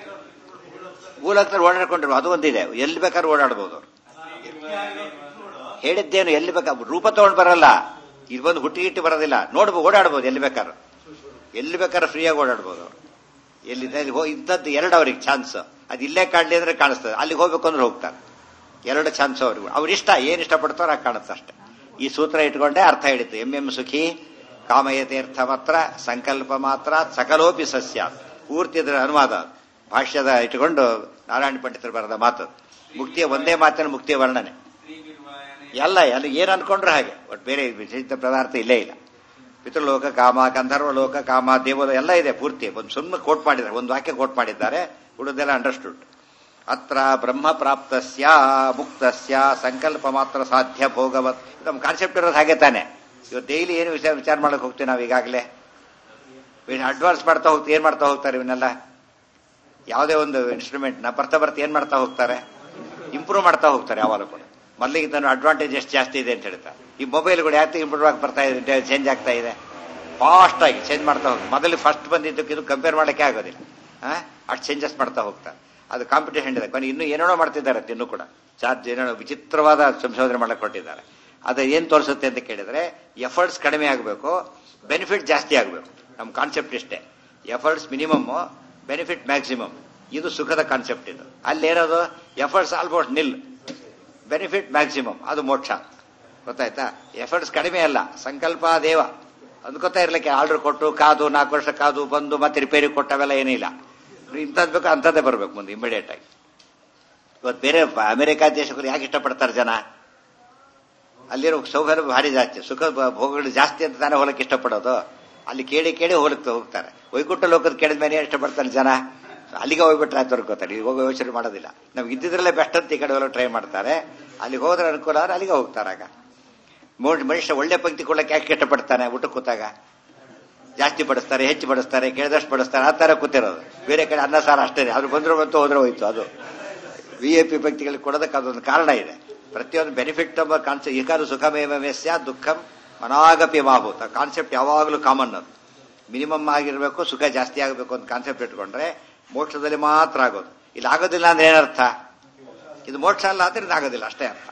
ಭೂಲೋಕದಲ್ಲಿ ಓಡಾಡ್ಕೊಂಡಿರ್ಬೋದು ಅದು ಒಂದಿದೆ ಎಲ್ಲಿ ಬೇಕಾದ್ರೂ ಓಡಾಡ್ಬೋದು ಅವ್ರು ಹೇಳಿದ್ದೇನು ಎಲ್ಲಿ ಬೇಕಾ ರೂಪ ತಗೊಂಡು ಬರಲ್ಲ ಇದು ಬಂದು ಹುಟ್ಟಿ ಗಿಟ್ಟಿ ಬರೋದಿಲ್ಲ ನೋಡ್ಬೋದು ಓಡಾಡ್ಬೋದು ಎಲ್ಲಿ ಬೇಕಾದ್ರು ಎಲ್ಲಿ ಬೇಕಾದ್ರೂ ಫ್ರೀಯಾಗಿ ಓಡಾಡ್ಬೋದು ಎಲ್ಲಿದೆ ಅಲ್ಲಿ ಹೋಗಿ ಇಂಥದ್ದು ಎರಡು ಅವ್ರಿಗೆ ಚಾನ್ಸ್ ಅದು ಇಲ್ಲೇ ಕಾಣಲಿ ಅಂದ್ರೆ ಕಾಣಿಸ್ತದೆ ಅಲ್ಲಿಗೆ ಹೋಗ್ಬೇಕು ಅಂದ್ರೆ ಹೋಗ್ತಾರೆ ಎರಡು ಚಾನ್ಸ್ ಅವ್ರಿಗೆ ಅವ್ರ ಇಷ್ಟ ಏನ್ ಇಷ್ಟಪಡ್ತಾರೋ ಆಗ ಕಾಣುತ್ತೆ ಅಷ್ಟೇ ಈ ಸೂತ್ರ ಇಟ್ಕೊಂಡೇ ಅರ್ಥ ಹಿಡಿತು ಎಂ ಎಂ ಸುಖಿ ಕಾಮಯತೀರ್ಥ ಮಾತ್ರ ಸಂಕಲ್ಪ ಮಾತ್ರ ಸಕಲೋಪಿ ಸಸ್ಯ ಪೂರ್ತಿ ಅದರ ಅನುವಾದ ಭಾಷ್ಯದ ಇಟ್ಕೊಂಡು ನಾರಾಯಣ ಪಂಡಿತರು ಬರೆದ ಮಾತು ಮುಕ್ತಿಯ ಒಂದೇ ಮಾತಿನ ಮುಕ್ತಿಯ ವರ್ಣನೆ ಎಲ್ಲ ಎಲ್ಲ ಏನ್ ಅನ್ಕೊಂಡ್ರೆ ಹಾಗೆ ಒಟ್ಟು ಬೇರೆ ವಿಶಿಷ್ಟ ಪದಾರ್ಥ ಇಲ್ಲೇ ಇಲ್ಲ ಪಿತೃಲೋಕ ಕಾಮ ಗಂಧರ್ವ ಲೋಕ ಕಾಮ ದೇವದ ಎಲ್ಲ ಇದೆ ಪೂರ್ತಿ ಒಂದು ಸುಮ್ಮನೆ ಕೋಟ್ ಮಾಡಿದ್ದಾರೆ ಒಂದು ವಾಕ್ಯ ಕೋಟ್ ಮಾಡಿದ್ದಾರೆ ಉಳಿದೆಲ್ಲ ಅಂಡರ್ಸ್ಟುಡ್ ಅತ್ರ ಬ್ರಹ್ಮ ಪ್ರಾಪ್ತಸ್ಯ ಮುಕ್ತಸ್ಯ ಸಂಕಲ್ಪ ಮಾತ್ರ ಸಾಧ್ಯ ಭೋಗವತ್ ನಮ್ಮ ಕಾನ್ಸೆಪ್ಟ್ ಇರೋದು ಹಾಗೆ ತಾನೆ ಇವತ್ತು ಡೈಲಿ ಏನು ವಿಚಾರ ವಿಚಾರ ಮಾಡಕ್ ಹೋಗ್ತೀವಿ ನಾವು ಈಗಾಗಲೇ ಅಡ್ವಾನ್ಸ್ ಮಾಡ್ತಾ ಹೋಗ್ತೀವಿ ಏನ್ ಮಾಡ್ತಾ ಹೋಗ್ತಾರೆ ಇವನ್ನೆಲ್ಲ ಯಾವುದೇ ಒಂದು ಇನ್ಸ್ಟ್ರೂಮೆಂಟ್ ನ ಬರ್ತಾ ಬರ್ತಾ ಏನ್ ಮಾಡ್ತಾ ಹೋಗ್ತಾರೆ ಇಂಪ್ರೂವ್ ಮಾಡ್ತಾ ಹೋಗ್ತಾರೆ ಯಾವಾಗ ಕೂಡ ಮೊದಲಿಗೆ ತನ್ನ ಅಡ್ವಾಂಟೇಜ್ ಎಷ್ಟು ಜಾಸ್ತಿ ಇದೆ ಅಂತ ಹೇಳ್ತಾರೆ ಈ ಮೊಬೈಲ್ಗಳು ಯಾಕೆ ಇಂಪ್ರೂವ್ ಆಗಿ ಬರ್ತಾ ಇದೆ ಚೇಂಜ್ ಆಗ್ತಾ ಇದೆ ಫಾಸ್ಟ್ ಆಗಿ ಚೇಂಜ್ ಮಾಡ್ತಾ ಹೋಗಿ ಮೊದಲು ಫಸ್ಟ್ ಬಂದಿದ್ದಕ್ಕೆ ಇದು ಕಂಪೇರ್ ಮಾಡಕ್ಕೆ ಆಗೋದಿಲ್ಲ ಅಷ್ಟು ಚೇಂಜಸ್ ಮಾಡ್ತಾ ಹೋಗ್ತಾರೆ ಅದು ಕಾಂಪಿಟೇಷನ್ ಇದೆ ಕೊನೆ ಇನ್ನೂ ಏನೇನೋ ಮಾಡ್ತಿದ್ದಾರೆ ಇನ್ನೂ ಕೂಡ ಚಾರ್ಜ್ ಏನೇನೋ ವಿಚಿತ್ರವಾದ ಸಂಶೋಧನೆ ಮಾಡಕ್ಕೆ ಕೊಟ್ಟಿದ್ದಾರೆ ಅದು ಏನ್ ತೋರಿಸುತ್ತೆ ಅಂತ ಕೇಳಿದ್ರೆ ಎಫರ್ಟ್ಸ್ ಕಡಿಮೆ ಆಗಬೇಕು ಬೆನಿಫಿಟ್ ಜಾಸ್ತಿ ಆಗಬೇಕು ನಮ್ಮ ಕಾನ್ಸೆಪ್ಟ್ ಇಷ್ಟೇ ಎಫರ್ಟ್ಸ್ ಮಿನಿಮಮ್ ಬೆನಿಫಿಟ್ ಮ್ಯಾಕ್ಸಿಮಮ್ ಇದು ಸುಖದ ಕಾನ್ಸೆಪ್ಟ್ ಇದು ಅಲ್ಲೇನದು efforts almost nil benefit maximum ಅದು ಮೋಕ್ಷ ಗೊತ್ತಾಯ್ತಾ ಎಫರ್ಟ್ಸ್ ಕಡಿಮೆ ಅಲ್ಲ ಸಂಕಲ್ಪ ದೇವ ಅಂದ್ಕೋತಾ ಇರ್ಲಿಕ್ಕೆ ಆರ್ಡರ್ ಕೊಟ್ಟು ಕಾದು ನಾಲ್ಕು ವರ್ಷ ಕಾದು ಬಂದು ಮತ್ತೆ ರಿಪೇರಿ ಕೊಟ್ಟವೆಲ್ಲ ಏನಿಲ್ಲ ಇಂಥದ್ದು ಬೇಕು ಅಂಥದ್ದೇ ಬರ್ಬೇಕು ಮುಂದೆ ಇಮಿಡಿಯೇಟ್ ಆಗಿ ಇವತ್ತು ಬೇರೆ ಅಮೆರಿಕ ದೇಶಗಳು ಯಾಕೆ ಇಷ್ಟಪಡ್ತಾರೆ ಜನ ಅಲ್ಲಿರೋ ಸೌಕರ್ಯ ಭಾರಿ ಜಾಸ್ತಿ ಸುಖ ಭೋಗಗಳು ಜಾಸ್ತಿ ಅಂತ ತಾನೇ ಹೋಗಕ್ಕೆ ಇಷ್ಟಪಡೋದು ಅಲ್ಲಿ ಕೇಳಿ ಕೇಳಿ ಹೋಗಕ್ಕೆ ಹೋಗ್ತಾರೆ ವೈಕುಂಠ ಲೋಕದ ಕೇಳಿದ ಮೇಲೆ ಇಷ್ಟಪಡ್ತಾರೆ ಜನ ಅಲ್ಲಿಗೆ ಹೋಗ್ಬಿಟ್ರೆ ಆಯ್ತು ಅನ್ಕೋತಾರೆ ಈಗ ಹೋಗೋ ಯೋಚನೆ ಮಾಡೋದಿಲ್ಲ ನಮ್ಗೆ ಇದ್ದಿದ್ರಲ್ಲೇ ಬೆಸ್ಟ್ ಅಂತ ಈ ಕಡೆ ಹೋಗಲು ಟ್ರೈ ಮಾಡ್ತಾರೆ ಅಲ್ಲಿಗೆ ಹೋದ್ರೆ ಅನುಕೂಲ ಆದ್ರೆ ಅಲ್ಲಿಗೆ ಹೋಗ್ತಾರೆ ಆಗ ಮನುಷ್ಯ ಒಳ್ಳೆ ಪಂಕ್ತಿ ಕೊಡಕ್ಕೆ ಯಾಕೆ ಇಷ್ಟಪಡ್ತಾನೆ ಊಟ ಕೂತಾಗ ಜಾಸ್ತಿ ಬಡಿಸ್ತಾರೆ ಹೆಚ್ಚು ಬಡಿಸ್ತಾರೆ ಕೇಳಿದಷ್ಟು ಬಡಿಸ್ತಾರೆ ಆ ತರ ಕೂತಿರೋದು ಬೇರೆ ಕಡೆ ಅನ್ನ ಸಾರ ಅಷ್ಟೇ ಅವ್ರು ಬಂದ್ರು ಬಂತು ಹೋದ್ರೆ ಹೋಯ್ತು ಅದು ವಿ ಐ ಪಿ ಪಂಕ್ತಿಗಳಿಗೆ ಕೊಡೋದಕ್ಕೆ ಅದೊಂದು ಕಾರಣ ಇದೆ ಪ್ರತಿಯೊಂದು ಬೆನಿಫಿಟ್ ಎಂಬ ಕಾನ್ಸೆಪ್ಟ್ ಏಕಾರು ಸುಖಮೇವ ಮೆಸ್ಯ ದುಃಖಂ ಮನಾಗಪಿ ಮಾಭೂತ ಕಾನ್ಸೆಪ್ಟ್ ಯಾವಾಗಲೂ ಕಾಮನ್ ಅದು ಮಿನಿಮಮ್ ಆಗಿರ್ಬೇಕು ಸುಖ ಜಾಸ್ತಿ ಆಗಬೇಕು ಅಂತ ಕಾನ್ಸೆಪ್ಟ್ ಇಟ್ಕೊಂಡ್ರೆ ಮೋಕ್ಷದಲ್ಲಿ ಮಾತ್ರ ಆಗೋದು ಇಲ್ಲಿ ಆಗೋದಿಲ್ಲ ಅಂದ್ರೆ ಏನರ್ಥ ಇದು ಮೋಕ್ಷ ಅಲ್ಲ ಅಂದ್ರೆ ಇದು ಆಗೋದಿಲ್ಲ ಅಷ್ಟೇ ಅರ್ಥ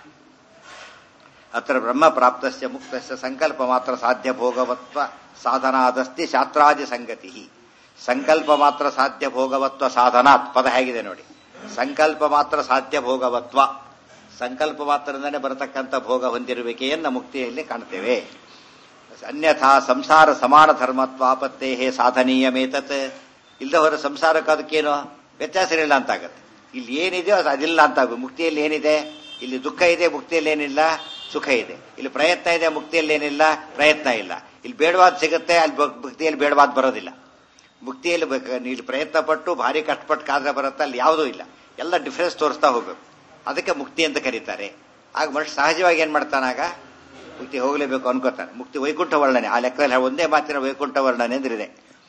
ಅತ್ರ ಬ್ರಹ್ಮ ಪ್ರಾಪ್ತಸ್ಯ ಮುಕ್ತಸ್ಯ ಸಂಕಲ್ಪ ಮಾತ್ರ ಸಾಧ್ಯ ಭೋಗವತ್ವ ಸಾಧನಾದಸ್ತಿ ಶಾಸ್ತ್ರಾದಿ ಸಂಗತಿ ಸಂಕಲ್ಪ ಮಾತ್ರ ಸಾಧ್ಯ ಭೋಗವತ್ವ ಸಾಧನಾತ್ ಪದ ಹೇಗಿದೆ ನೋಡಿ ಸಂಕಲ್ಪ ಮಾತ್ರ ಸಾಧ್ಯ ಭೋಗವತ್ವ ಸಂಕಲ್ಪ ಮಾತ್ರದಿಂದಲೇ ಬರತಕ್ಕಂಥ ಭೋಗ ಹೊಂದಿರುವಿಕೆಯನ್ನು ಮುಕ್ತಿಯಲ್ಲಿ ಕಾಣ್ತೇವೆ ಅನ್ಯಥಾ ಸಂಸಾರ ಸಮಾನ ಧರ್ಮತ್ವಾಪತ್ತೇ ಸಾಧನೀಯಮೇತತ್ ಇಲ್ಲದ ಹೊರ ಸಂಸಾರಕ್ಕೆ ಅದಕ್ಕೇನು ವ್ಯತ್ಯಾಸ ಇರಲಿಲ್ಲ ಅಂತಾಗತ್ತೆ ಇಲ್ಲಿ ಏನಿದೆಯೋ ಅದು ಅದಿಲ್ಲ ಅಂತ ಮುಕ್ತಿಯಲ್ಲಿ ಏನಿದೆ ಇಲ್ಲಿ ದುಃಖ ಇದೆ ಮುಕ್ತಿಯಲ್ಲಿ ಏನಿಲ್ಲ ಸುಖ ಇದೆ ಇಲ್ಲಿ ಪ್ರಯತ್ನ ಇದೆ ಮುಕ್ತಿಯಲ್ಲಿ ಏನಿಲ್ಲ ಪ್ರಯತ್ನ ಇಲ್ಲ ಇಲ್ಲಿ ಬೇಡವಾದ ಸಿಗುತ್ತೆ ಅಲ್ಲಿ ಮುಕ್ತಿಯಲ್ಲಿ ಬೇಡವಾದ ಬರೋದಿಲ್ಲ ಮುಕ್ತಿಯಲ್ಲಿ ಇಲ್ಲಿ ಪ್ರಯತ್ನ ಪಟ್ಟು ಭಾರಿ ಕಷ್ಟಪಟ್ಟು ಕಾದ್ರೆ ಬರುತ್ತೆ ಅಲ್ಲಿ ಯಾವುದೂ ಇಲ್ಲ ಎಲ್ಲ ಡಿಫ್ರೆನ್ಸ್ ತೋರಿಸ್ತಾ ಹೋಗ್ಬೇಕು ಅದಕ್ಕೆ ಮುಕ್ತಿ ಅಂತ ಕರೀತಾರೆ ಆಗ ಮನುಷ್ಯ ಸಹಜವಾಗಿ ಏನ್ ಮಾಡ್ತಾನಾಗ ಮುಕ್ತಿ ಹೋಗಲೇಬೇಕು ಅನ್ಕೋತಾನೆ ಮುಕ್ತಿ ವೈಕುಂಠ ವರ್ಣನೆ ಆ ಲೆಕ್ಕದಲ್ಲಿ ಒಂದೇ ಮಾತಿನ ವೈಕುಂಠ ವರ್ಣನೆ ಅಂದ್ರಿದೆ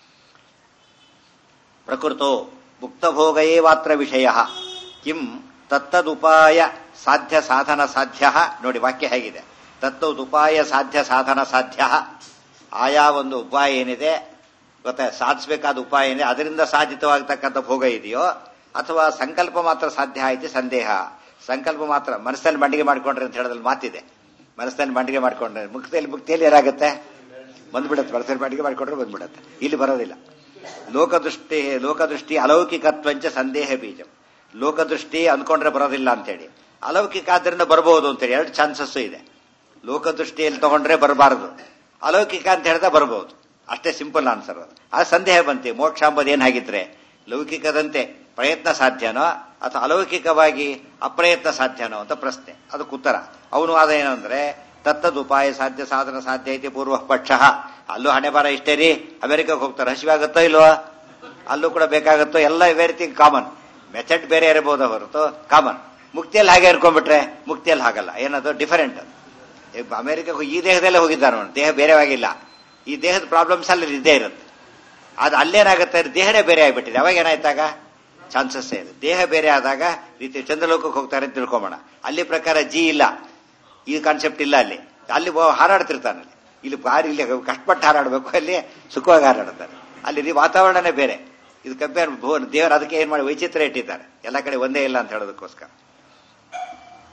ಪ್ರಕೃತೋ ಮುಕ್ತಭೋಗಯೇ ಮಾತ್ರ ವಿಷಯ ಕಿಂ ತತ್ತದುಪಾಯ ಸಾಧ್ಯ ಸಾಧನ ಸಾಧ್ಯ ನೋಡಿ ವಾಕ್ಯ ಹೇಗಿದೆ ತತ್ತದುಪಾಯ ಸಾಧ್ಯ ಸಾಧನ ಸಾಧ್ಯ ಆಯಾ ಒಂದು ಉಪಾಯ ಏನಿದೆ ಗೊತ್ತಾ ಸಾಧಿಸಬೇಕಾದ ಉಪಾಯ ಏನಿದೆ ಅದರಿಂದ ಸಾಧಿತವಾಗತಕ್ಕಂಥ ಭೋಗ ಇದೆಯೋ ಅಥವಾ ಸಂಕಲ್ಪ ಮಾತ್ರ ಸಾಧ್ಯ ಆಯ್ತು ಸಂದೇಹ ಸಂಕಲ್ಪ ಮಾತ್ರ ಮನಸ್ಸಲ್ಲಿ ಮಂಡಿಗೆ ಮಾಡ್ಕೊಂಡ್ರೆ ಅಂತ ಹೇಳೋದ್ರಲ್ಲಿ ಮಾತಿದೆ ಮನಸ್ಸಲ್ಲಿ ಮಂಡಿಗೆ ಮಾಡ್ಕೊಂಡ್ರೆ ಮುಕ್ತಿಯಲ್ಲಿ ಮುಕ್ತಿಯಲ್ಲಿ ಏನಾಗುತ್ತೆ ಬಂದ್ಬಿಡುತ್ತೆ ಮನಸ್ಸಲ್ಲಿ ಮಂಡಿಗೆ ಮಾಡ್ಕೊಂಡ್ರೆ ಬಂದ್ಬಿಡುತ್ತೆ ಇಲ್ಲಿ ಬರೋದಿಲ್ಲ ಲೋಕದೃಷ್ಟಿ ಲೋಕದೃಷ್ಟಿ ಅಲೌಕಿಕತ್ವಂಚ ಸಂದೇಹ ಬೀಜ ಲೋಕದೃಷ್ಟಿ ಅಂದ್ಕೊಂಡ್ರೆ ಬರೋದಿಲ್ಲ ಅಂತೇಳಿ ಅಲೌಕಿಕ ಆದ್ರಿಂದ ಬರಬಹುದು ಅಂತೇಳಿ ಎರಡು ಚಾನ್ಸಸ್ ಇದೆ ಲೋಕದೃಷ್ಟಿಯಲ್ಲಿ ತಗೊಂಡ್ರೆ ಬರಬಾರದು ಅಲೌಕಿಕ ಅಂತ ಹೇಳಿದ್ರೆ ಬರಬಹುದು ಅಷ್ಟೇ ಸಿಂಪಲ್ ಆನ್ಸರ್ ಅದು ಆ ಸಂದೇಹ ಬಂತಿ ಮೋಕ್ಷ ಅಂಬುದು ಏನಾಗಿದ್ರೆ ಲೌಕಿಕದಂತೆ ಪ್ರಯತ್ನ ಸಾಧ್ಯನೋ ಅಥವಾ ಅಲೌಕಿಕವಾಗಿ ಅಪ್ರಯತ್ನ ಸಾಧ್ಯನೋ ಅಂತ ಪ್ರಶ್ನೆ ಅದಕ್ಕೆ ಉತ್ತರ ಅವನು ಆದ ಏನಂದ್ರೆ ತತ್ತದ ಉಪಾಯ ಸಾಧ್ಯ ಸಾಧನ ಸಾಧ್ಯ ಐತಿ ಪೂರ್ವ ಪಕ್ಷ ಅಲ್ಲೂ ಹಣೆ ಬರ ಇಷ್ಟೇ ರೀ ಅಮೆರಿಕಕ್ಕೆ ಹೋಗ್ತಾರೆ ಹಸಿವಾಗುತ್ತೋ ಇಲ್ವೋ ಅಲ್ಲೂ ಕೂಡ ಬೇಕಾಗುತ್ತೋ ಎಲ್ಲ ಎವ್ರಿಥಿಂಗ್ ಕಾಮನ್ ಮೆಥಡ್ ಬೇರೆ ಇರಬಹುದು ಹೊರತು ಕಾಮನ್ ಮುಕ್ತಿಯಲ್ಲಿ ಹಾಗೆ ಇರ್ಕೊಂಡ್ಬಿಟ್ರೆ ಮುಕ್ತಿಯಲ್ಲಿ ಹಾಗಲ್ಲ ಏನದು ಡಿಫರೆಂಟ್ ಅಮೆರಿಕಕ್ಕೆ ಈ ದೇಹದಲ್ಲೇ ಹೋಗಿದ್ದಾನೆ ಅವನು ದೇಹ ಬೇರೆವಾಗಿಲ್ಲ ಈ ದೇಹದ ಪ್ರಾಬ್ಲಮ್ಸ್ ಅಲ್ಲಿ ಇದ್ದೇ ಇರುತ್ತೆ ಅದು ಅಲ್ಲೇನಾಗುತ್ತೆ ದೇಹನೇ ಬೇರೆ ಆಗಿಬಿಟ್ಟಿದೆ ಅವಾಗ ಏನಾಯ್ತಾಗ ಚಾನ್ಸಸ್ ಇದೆ ದೇಹ ಬೇರೆ ಆದಾಗ ರೀತಿ ಚಂದ್ರಲೋಕಕ್ಕೆ ಹೋಗ್ತಾರೆ ಅಂತ ತಿಳ್ಕೊಂಬೋಣ ಅಲ್ಲಿ ಪ್ರಕಾರ ಜಿ ಇಲ್ಲ ಈ ಕಾನ್ಸೆಪ್ಟ್ ಇಲ್ಲ ಅಲ್ಲಿ ಅಲ್ಲಿ ಹಾರಾಡ್ತಿರ್ತಾನೆ ಅಲ್ಲಿ ಇಲ್ಲಿ ಭಾರಿ ಇಲ್ಲಿ ಕಷ್ಟಪಟ್ಟು ಹಾರಾಡಬೇಕು ಅಲ್ಲಿ ಸುಖವಾಗಿ ಹಾರಾಡ್ತಾರೆ ಅಲ್ಲಿ ವಾತಾವರಣನೇ ಬೇರೆ ಇದು ಕಂಪೇರ್ ದೇವರು ಅದಕ್ಕೆ ಏನ್ ಮಾಡಿ ವೈಚಿತ್ರ ಇಟ್ಟಿದ್ದಾರೆ ಎಲ್ಲ ಕಡೆ ಒಂದೇ ಇಲ್ಲ ಅಂತ ಹೇಳೋದಕ್ಕೋಸ್ಕರ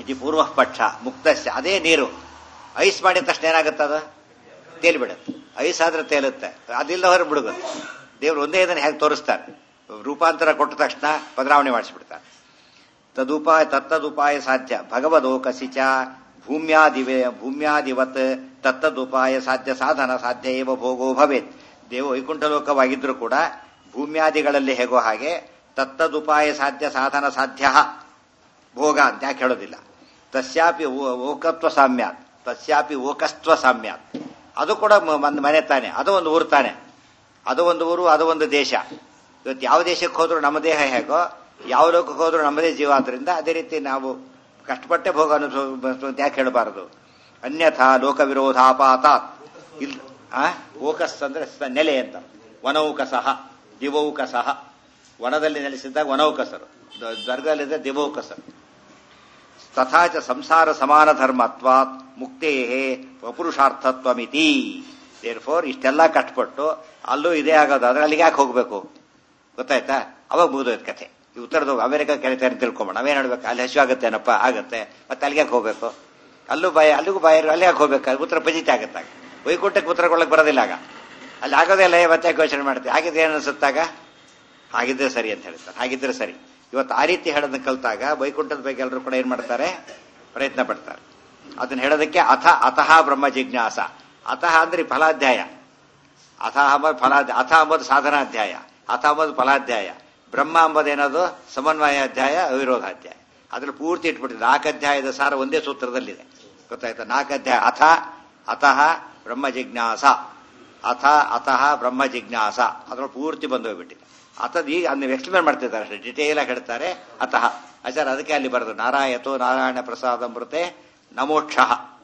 ಇದು ಪೂರ್ವ ಪಕ್ಷ ಮುಕ್ತಸ್ಯ ಅದೇ ನೀರು ಐಸ್ ಮಾಡಿದ ತಕ್ಷಣ ಏನಾಗುತ್ತದ ತೇಲ್ಬಿಡುತ್ತೆ ಐಸ್ ಆದ್ರೆ ತೇಲುತ್ತೆ ಅದಿಲ್ಲ ಹೊರ ಬಿಡುಗುತ್ತೆ ದೇವ್ರು ಒಂದೇ ಇದನ್ನು ಹೇಗೆ ತೋರಿಸ್ತಾರೆ ರೂಪಾಂತರ ಕೊಟ್ಟ ತಕ್ಷಣ ಬದಲಾವಣೆ ಮಾಡಿಸ್ಬಿಡ್ತಾರೆ ತದುಪಾಯ ತತ್ತದುಪಾಯ ಸಾಧ್ಯ ಭಗವದೋಕಸಿಚ ಭೂಮ್ಯಾದಿವೆ ಭೂಮ್ಯಾದಿವತ್ ತತ್ತದುಪಾಯ ಸಾಧ್ಯ ಸಾಧನ ಸಾಧ್ಯ ಏವ ಭೋಗೋ ಭವೇತ್ ದೇವ ವೈಕುಂಠ ಲೋಕವಾಗಿದ್ರೂ ಕೂಡ ಭೂಮ್ಯಾದಿಗಳಲ್ಲಿ ಹೇಗೋ ಹಾಗೆ ತತ್ತದುಪಾಯ ಸಾಧ್ಯ ಸಾಧನ ಸಾಧ್ಯ ಭೋಗ ಅಂತ ಯಾಕೆ ಹೇಳೋದಿಲ್ಲ ತಸ್ಯಾಪಿ ಓ- ಓಕತ್ವ ಸಾಮ್ಯಾತ್ ತಸ್ಯಾಪಿ ಓಕಸ್ತ್ವ ಸಾಮ್ಯಾತ್ ಅದು ಕೂಡ ಮ- ಒಂದು ಮನೆ ತಾನೆ ಅದು ಒಂದು ಊರು ತಾನೆ ಅದು ಒಂದು ಊರು ಅದು ಒಂದು ದೇಶ ಇವತ್ತು ಯಾವ ದೇಶಕ್ಕೆ ಹೋದ್ರೂ ನಮ್ಮ ದೇಹ ಹೇಗೋ ಯಾವ ಲೋಕಕ್ಕೆ ಹೋದ್ರೂ ನಮ್ಮದೇ ಜೀವ ಆದ್ರಿಂದ ಅದೇ ರೀತಿ ನಾವು ಕಷ್ಟಪಟ್ಟೆ ಭೋಗ ಅನುಭವ ಯಾಕೆ ಹೇಳಬಾರದು ಅನ್ಯಥಾ ಲೋಕ ವಿರೋಧಾಪಾತಾತ್ ಇಲ್ ಆ ಓಕಸ್ ಅಂದ್ರೆ ಸ- ನೆಲೆ ಅಂತ ವನೌಕಸಹ ದಿವೌಕಸಹ ವನದಲ್ಲಿ ನೆಲೆಸಿದ್ದಾಗ ವನೌಕಸರು ದ- ಸ್ವರ್ಗದಲ್ಲಿದ್ದ ದಿವೌಕಸರು ತಥಾಚ ಸಂಸಾರ ಸಮಾನ ಧರ್ಮತ್ವಾತ್ ಮುಕ್ತೇ ವಪುರುಷಾರ್ಥತ್ವಮಿತಿ ದೇರ್ ಫೋರ್ ಇಷ್ಟೆಲ್ಲ ಕಷ್ಟಪಟ್ಟು ಅಲ್ಲೂ ಇದೇ ಆಗೋದಾದ್ರೆ ಅಲ್ಲಿಗೆ ಯಾಕೆ ಹೋಗ್ಬೇಕು ಗೊತ್ತಾಯ್ತಾ ಅವಾಗ ಮುಗಿದೋಯ್ತು ಕಥೆ ಈ ಉತ್ತರದ ಅಮೆರಿಕ ಕರೀತಾರೆ ಅಂತ ತಿಳ್ಕೊಂಬೋಣ ನಾವೇನ್ ಹೇಳ್ಬೇಕು ಅಲ್ಲಿ ಹಸಿವು ಆಗುತ್ತೇನಪ್ಪ ಆಗತ್ತೆ ಮತ್ತೆ ಅಲ್ಲಿಗೆ ಯಾಕೆ ಹೋಗ್ಬೇಕು ಅಲ್ಲೂ ಬಾಯ ಅಲ್ಲಿಗೂ ಬಾಯ ಅಲ್ಲಿ ಯಾಕೆ ಹೋಗ್ಬೇಕು ಉತ್ತರ ಪಜಿತ ಆಗತ್ತಾಗ ವೈಕುಂಠಕ್ಕೆ ಉತ್ತರ ಕೊಡಕ್ಕೆ ಬರೋದಿಲ್ಲ ಆಗ ಅಲ್ಲಿ ಆಗೋದಿಲ್ಲ ಮತ್ತೆ ಯಾಕೆ ಯೋಚನೆ ಮಾಡ್ತೀವಿ ಹಾಗಿದ್ರೆ ಏನು ಅನ್ಸುತ್ತಾಗ ಹಾಗಿದ್ರೆ ಸರಿ ಅಂತ ಹೇಳ್ತಾರೆ ಹಾಗಿದ್ರೆ ಸರಿ ಇವತ್ತು ಆ ರೀತಿ ಹೇಳೋದನ್ನ ಕಲ್ತಾಗ ವೈಕುಂಠದ ಬಗ್ಗೆ ಎಲ್ಲರೂ ಕೂಡ ಏನ್ ಮಾಡ್ತಾರೆ ಪ್ರಯತ್ನ ಪಡ್ತಾರೆ ಅದನ್ನ ಹೇಳೋದಕ್ಕೆ ಅಥ ಅತಃ ಬ್ರಹ್ಮ ಜಿಜ್ಞಾಸ ಅತಃ ಅಂದ್ರೆ ಈ ಫಲಾಧ್ಯಾಯ ಅಥ ಅಂಬದು ಫಲಾಧ್ಯಾಯ ಅಥ ಅಂಬದು ಸಾಧನಾಧ್ಯಾಯ ಅಥ ಅಂಬದು ಫಲಾಧ್ಯಾಯ ಬ್ರಹ್ಮ ಅಂಬದೇನದು ಸಮನ್ವಯಾಧ್ಯಾಯ ಅವಿರೋಧಾಧ್ಯಾಯ ಅದ್ರಲ್ಲಿ ಪೂರ್ತಿ ಇಟ್ಬಿಟ್ಟಿದೆ ನಾಲ್ಕು ಅಧ್ಯಾಯದ ಸಾರ ಒಂದೇ ಸೂತ್ರದಲ್ಲಿದೆ ಗೊತ್ತಾಯ್ತಾ ನಾಲ್ಕು ಅಧ್ಯಾಯ ಅಥ ಅತಃ ಬ್ರಹ್ಮ ಜಿಜ್ಞಾಸ ಅಥ ಅತಃ ಬ್ರಹ್ಮ ಜಿಜ್ಞಾಸ ಅದ್ರಲ್ಲಿ ಪೂರ್ತಿ ಬಂದು ಹೋಗ್ಬಿಟ್ಟಿದೆ ಅತದ್ ಈಗ ನೀವು ಎಕ್ಸ್ಪ್ಲೇನ್ ಮಾಡ್ತಿದ್ದಾರೆ ಅಷ್ಟೇ ಡಿಟೇಲ್ ಆಗಿ ಹೇಳ್ತಾರೆ ಅತಃ ಆಚಾರ ಅದಕ್ಕೆ ಅಲ್ಲಿ ಬರೆದು ನಾರಾಯತೋ ನಾರಾಯಣ ಪ್ರಸಾದ ಮೃತೆ ನಮೋಕ್ಷ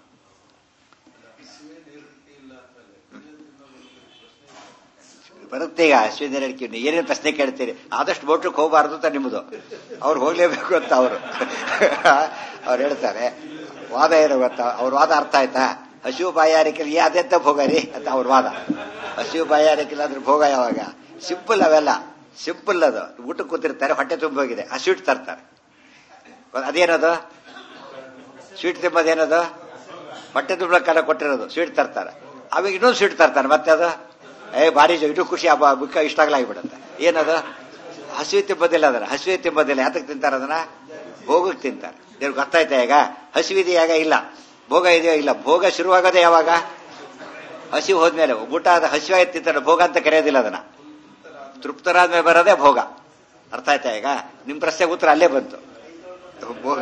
ಬರುತ್ತೆ ಈಗ ಅಶ್ವಿನಿ ಹೇಳಿಕೆ ಏನೇನು ಪ್ರಶ್ನೆ ಕೇಳ್ತೀರಿ ಆದಷ್ಟು ಬೋಟ್ರಿಗೆ ಹೋಗಬಾರ್ದು ಅಂತ ನಿಮ್ಮದು ಅವ್ರು ಹೋಗ್ಲೇಬೇಕು ಅಂತ ಅವರು ಅವ್ರು ಹೇಳ್ತಾರೆ ವಾದ ಏನೋ ಗೊತ್ತಾ ಅವ್ರ ವಾದ ಅರ್ಥ ಆಯ್ತಾ ಹಸಿವು ಬಾಯಾರಿಕೆಲ್ಲ ಅದೆಂತ ಭೋಗ ರೀ ಅಂತ ಅವ್ರ ವಾದ ಹಸಿವು ಬಾಯಾರಿಕೆಲ್ಲ ಅದ್ರ ಭೋಗ ಯಾವಾಗ ಸಿಂಪಲ್ ಅವೆಲ್ಲ ಸಿಂಪಲ್ ಅದು ಊಟಕ್ಕೆ ಕೂತಿರ್ತಾರೆ ಹೊಟ್ಟೆ ತುಂಬ ಹೋಗಿದೆ ಆ ಸ್ವೀಟ್ ತರ್ತಾರೆ ಅದೇನದು ಸ್ವೀಟ್ ತಿಂಬೋದೇನದು ಹೊಟ್ಟೆ ತುಂಬ ಕಾಲ ಕೊಟ್ಟಿರೋದು ಸ್ವೀಟ್ ತರ್ತಾರೆ ಅವಾಗ ಇನ್ನೊಂದು ಸ್ವೀಟ್ ತರ್ತಾರೆ ಮತ್ತೆ ಅದು ಏ ಭಾರಿ ಜೊ- ಇದು ಖುಷಿ ಹಬ್ಬ ಬುಕ್ಕ ಇಷ್ಟಾಗ್ಲಾಗ್ಬಿಡುತ್ತೆ ಏನದು ಹಸಿವೆ ತಿಂಬೋದಿಲ್ಲ ಅದನ್ನ ಹಸಿವೆ ತಿಂಬೋದಿಲ್ಲ ಯಾತಕ್ಕೆ ತಿಂತಾರೆ ಅದನ್ನ ಭೋಗಕ್ಕೆ ತಿಂತಾರೆ ದೇವ್ರಿಗೆ ಗೊತ್ತಾಯ್ತಾ ಈಗ ಹಸಿವಿದೆಯಾಗ ಇಲ್ಲ ಭೋಗ ಇದೆಯೋ ಇಲ್ಲ ಭೋಗ ಶುರುವಾಗೋದೇ ಯಾವಾಗ ಹಸಿವು ಹೋದ್ಮೇಲೆ ಊಟ ಆದ ಹಸಿವಾಗಿ ತಿಂತಾರೆ ಭೋಗ ಅಂತ ಕರೆಯೋದಿಲ್ಲ ಅದನ್ನ ತೃಪ್ತರಾದ್ಮೇಲೆ ಬರೋದೇ ಭೋಗ ಅರ್ಥ ಆಯ್ತಾ ಈಗ ನಿಮ್ ಪ್ರಶ್ನೆಗೆ ಉತ್ತರ ಅಲ್ಲೇ ಬಂತು ಭೋಗ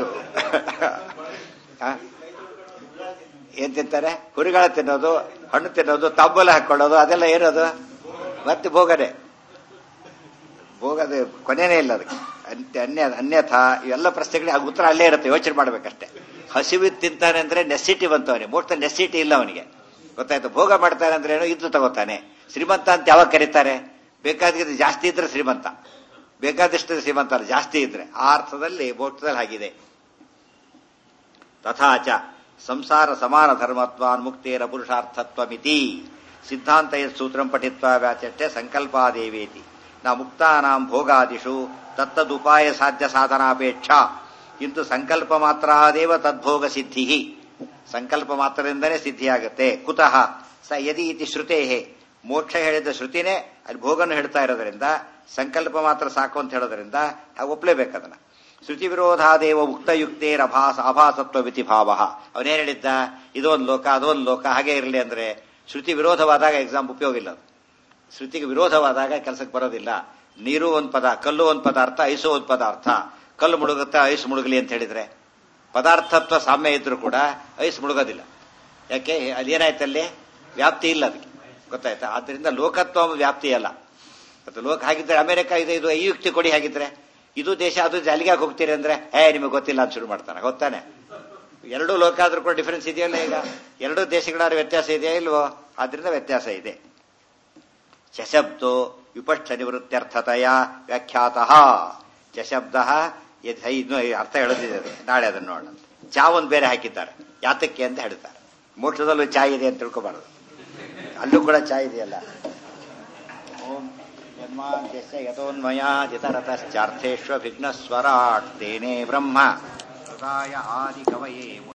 ಆ? ಏನ್ ತಿಂತಾರೆ ಹುರಿಗಾಳ ತಿನ್ನೋದು ಹಣ್ಣು ತಿನ್ನೋದು ತಾಂಬೂಲ ಹಾಕೊಳ್ಳೋದು ಅದೆಲ್ಲ ಏನದು ಮತ್ತೆ ಭೋಗನೆ ಭೋಗದ ಕೊನೆನೇ ಇಲ್ಲ ಅದಕ್ಕೆ ಅಂತ್ಯ ಅನ್ಯ ಅನ್ಯಥಾ ಇವೆಲ್ಲ ಪ್ರಶ್ನೆಗಳಿಗೆ ಆ ಉತ್ತರ ಅಲ್ಲೇ ಇರುತ್ತೆ ಯೋಚನೆ ಮಾಡ್ಬೇಕಷ್ಟೇ ಹಸಿವಿ ತಿಂತಾನೆ ಅಂದ್ರೆ ನೆಸಿಟಿ ಬಂತವನಿಗೆ ಮೋಕ್ಷ ನೆಸಿಟಿ ಇಲ್ಲ ಅವನಿಗೆ ಗೊತ್ತಾಯ್ತು ಭೋಗ ಮಾಡ್ತಾನೆ ಅಂದ್ರೆ ಏನೋ ಇದ್ದು ತಗೋತಾನೆ ಶ್ರೀಮಂತ ಅಂತ ಯಾವಾಗ ಕರೀತಾರೆ ಬೇಕಾದ್ರೆ ಜಾಸ್ತಿ ಇದ್ರೆ ಶ್ರೀಮಂತ ಬೇಕಾದಷ್ಟು ಶ್ರೀಮಂತ ಅಲ್ಲ ಜಾಸ್ತಿ ಇದ್ರೆ ಆ ಅರ್ಥದಲ್ಲಿ ಮೋಕ್ಷದಲ್ಲಿ ಆಗಿದೆ ತಥಾಚ ಸಂಸಾರ ಸಮಾನ ಧರ್ಮತ್ವಾನ್ ಮುಕ್ತೇರ ಪುರುಷಾರ್ಥತ್ವಮಿತಿ ಸಿದ್ಧಾಂತ ಸೂತ್ರಂ ಪಠಿತ್ವಾ ವ್ಯಾಚಷ್ಟೆ ಸಂಕಲ್ಪಾದೇವೇತಿ ನ ಮುಕ್ತಾನಾಂ ಭೋಗಾದಿಷು ತತ್ತದುಪಾಯ ಸಾಧ್ಯ ಸಾಧನಾಪೇಕ್ಷಾ ಇಂತು ಸಂಕಲ್ಪ ಮಾತ್ರ ದೇವ ತದ್ಭೋಗ ಸಿದ್ಧಿ ಸಂಕಲ್ಪ ಮಾತ್ರದಿಂದನೇ ಸಿದ್ಧಿಯಾಗುತ್ತೆ ಕುತಃ ಸ ಯದಿ ಇತಿ ಶ್ರುತೇ ಮೋಕ್ಷ ಹೇಳಿದ ಶ್ರುತಿನೇ ಅಲ್ಲಿ ಭೋಗನ್ನು ಹೇಳ್ತಾ ಇರೋದ್ರಿಂದ ಸಂಕಲ್ಪ ಮಾತ್ರ ಸಾಕು ಅಂತ ಹೇಳೋದ್ರಿಂದ ಒಪ್ಲೇಬೇಕದನ್ನ ಶ್ರುತಿ ವಿರೋಧಾದೇವ ಉಕ್ತಯುಕ್ತೇರ ಅಭಾಸ ಅಭಾಸತ್ವ ವಿತಿ ಭಾವ ಅವನೇನ್ ಹೇಳಿದ್ದ ಇದೊಂದು ಲೋಕ ಅದೊಂದು ಲೋಕ ಹಾಗೆ ಇರಲಿ ಅಂದ್ರೆ ಶ್ರುತಿ ವಿರೋಧವಾದಾಗ ಎಕ್ಸಾಮ್ ಉಪಯೋಗ ಇಲ್ಲ ಅದು ಶ್ರುತಿಗೆ ವಿರೋಧವಾದಾಗ ಕೆಲಸಕ್ಕೆ ಬರೋದಿಲ್ಲ ನೀರು ಒಂದು ಪದ ಕಲ್ಲು ಒಂದು ಪದಾರ್ಥ ಐಸು ಒಂದು ಪದಾರ್ಥ ಕಲ್ಲು ಮುಳುಗುತ್ತಾ ಐಸ್ ಮುಳುಗಲಿ ಅಂತ ಹೇಳಿದ್ರೆ ಪದಾರ್ಥತ್ವ ಸಾಮ್ಯ ಇದ್ರೂ ಕೂಡ ಐಸ್ ಮುಳುಗೋದಿಲ್ಲ ಯಾಕೆ ಅಲ್ಲಿ ಏನಾಯ್ತಲ್ಲಿ ವ್ಯಾಪ್ತಿ ಇಲ್ಲ ಅದಕ್ಕೆ ಗೊತ್ತಾಯ್ತಾ ಆದ್ರಿಂದ ಲೋಕತ್ವ ವ್ಯಾಪ್ತಿ ಅಲ್ಲ ಮತ್ತು ಲೋಕ ಹಾಗಿದ್ರೆ ಅಮೆರಿಕ ಇದು ಇದು ಈ ಯುಕ್ತಿ ಕೊಡಿ ಹಾಗಿದ್ರೆ ಇದು ದೇಶ ಅದು ಅಲ್ಲಿಗೆ ಹೋಗ್ತೀರಿ ಅಂದ್ರೆ ಏ ನಿಮಗೆ ಗೊತ್ತಿಲ್ಲ ಅಂತ ಶುರು ಮಾಡ್ತಾನೆ ಗೊತ್ತಾನೆ ಎರಡೂ ಲೋಕ ಆದ್ರೂ ಕೂಡ ಡಿಫರೆನ್ಸ್ ಇದೆಯಲ್ಲ ಈಗ ಎರಡೂ ದೇಶಗಳಾದ್ರೂ ವ್ಯತ್ಯಾಸ ಇದೆಯಾ ಇಲ್ವೋ ಆದ್ರಿಂದ ವ್ಯತ್ಯಾಸ ಇದೆ ಚಶಬ್ದೋ ವಿಪಕ್ಷ ನಿವೃತ್ತ್ಯರ್ಥತೆಯ ವ್ಯಾಖ್ಯಾತಃ ಚಶಬ್ದ ಇನ್ನು ಅರ್ಥ ಹೇಳೋದಿದೆ ಅದು. ನಾಳೆ ಅದನ್ನು ನೋಡೋಣ ಚಾ ಒಂದು ಬೇರೆ ಹಾಕಿದ್ದಾರೆ ಯಾತಕ್ಕೆ ಅಂತ ಹೇಳ್ತಾರೆ ಮೋಕ್ಷದಲ್ಲೂ ಚಾ ಇದೆ ಅಂತ ತಿಳ್ಕೊಬಾರದು ಅಲ್ಲೂ ಕೂಡ ಚಾ ಇದೆಯಲ್ಲ ಓಂ ಜನ್ಮಾದ್ಯಸ್ಯ ಯತೋನ್ಮಯಾ ಜಿತರತಶ್ಚಾರ್ಥೇಶ್ವ ವಿಘ್ನಸ್ವರಾಟ್ ತೇನೇ ಬ್ರಹ್ಮ ಸದಾಯ ಆದಿ ಕವಯೇ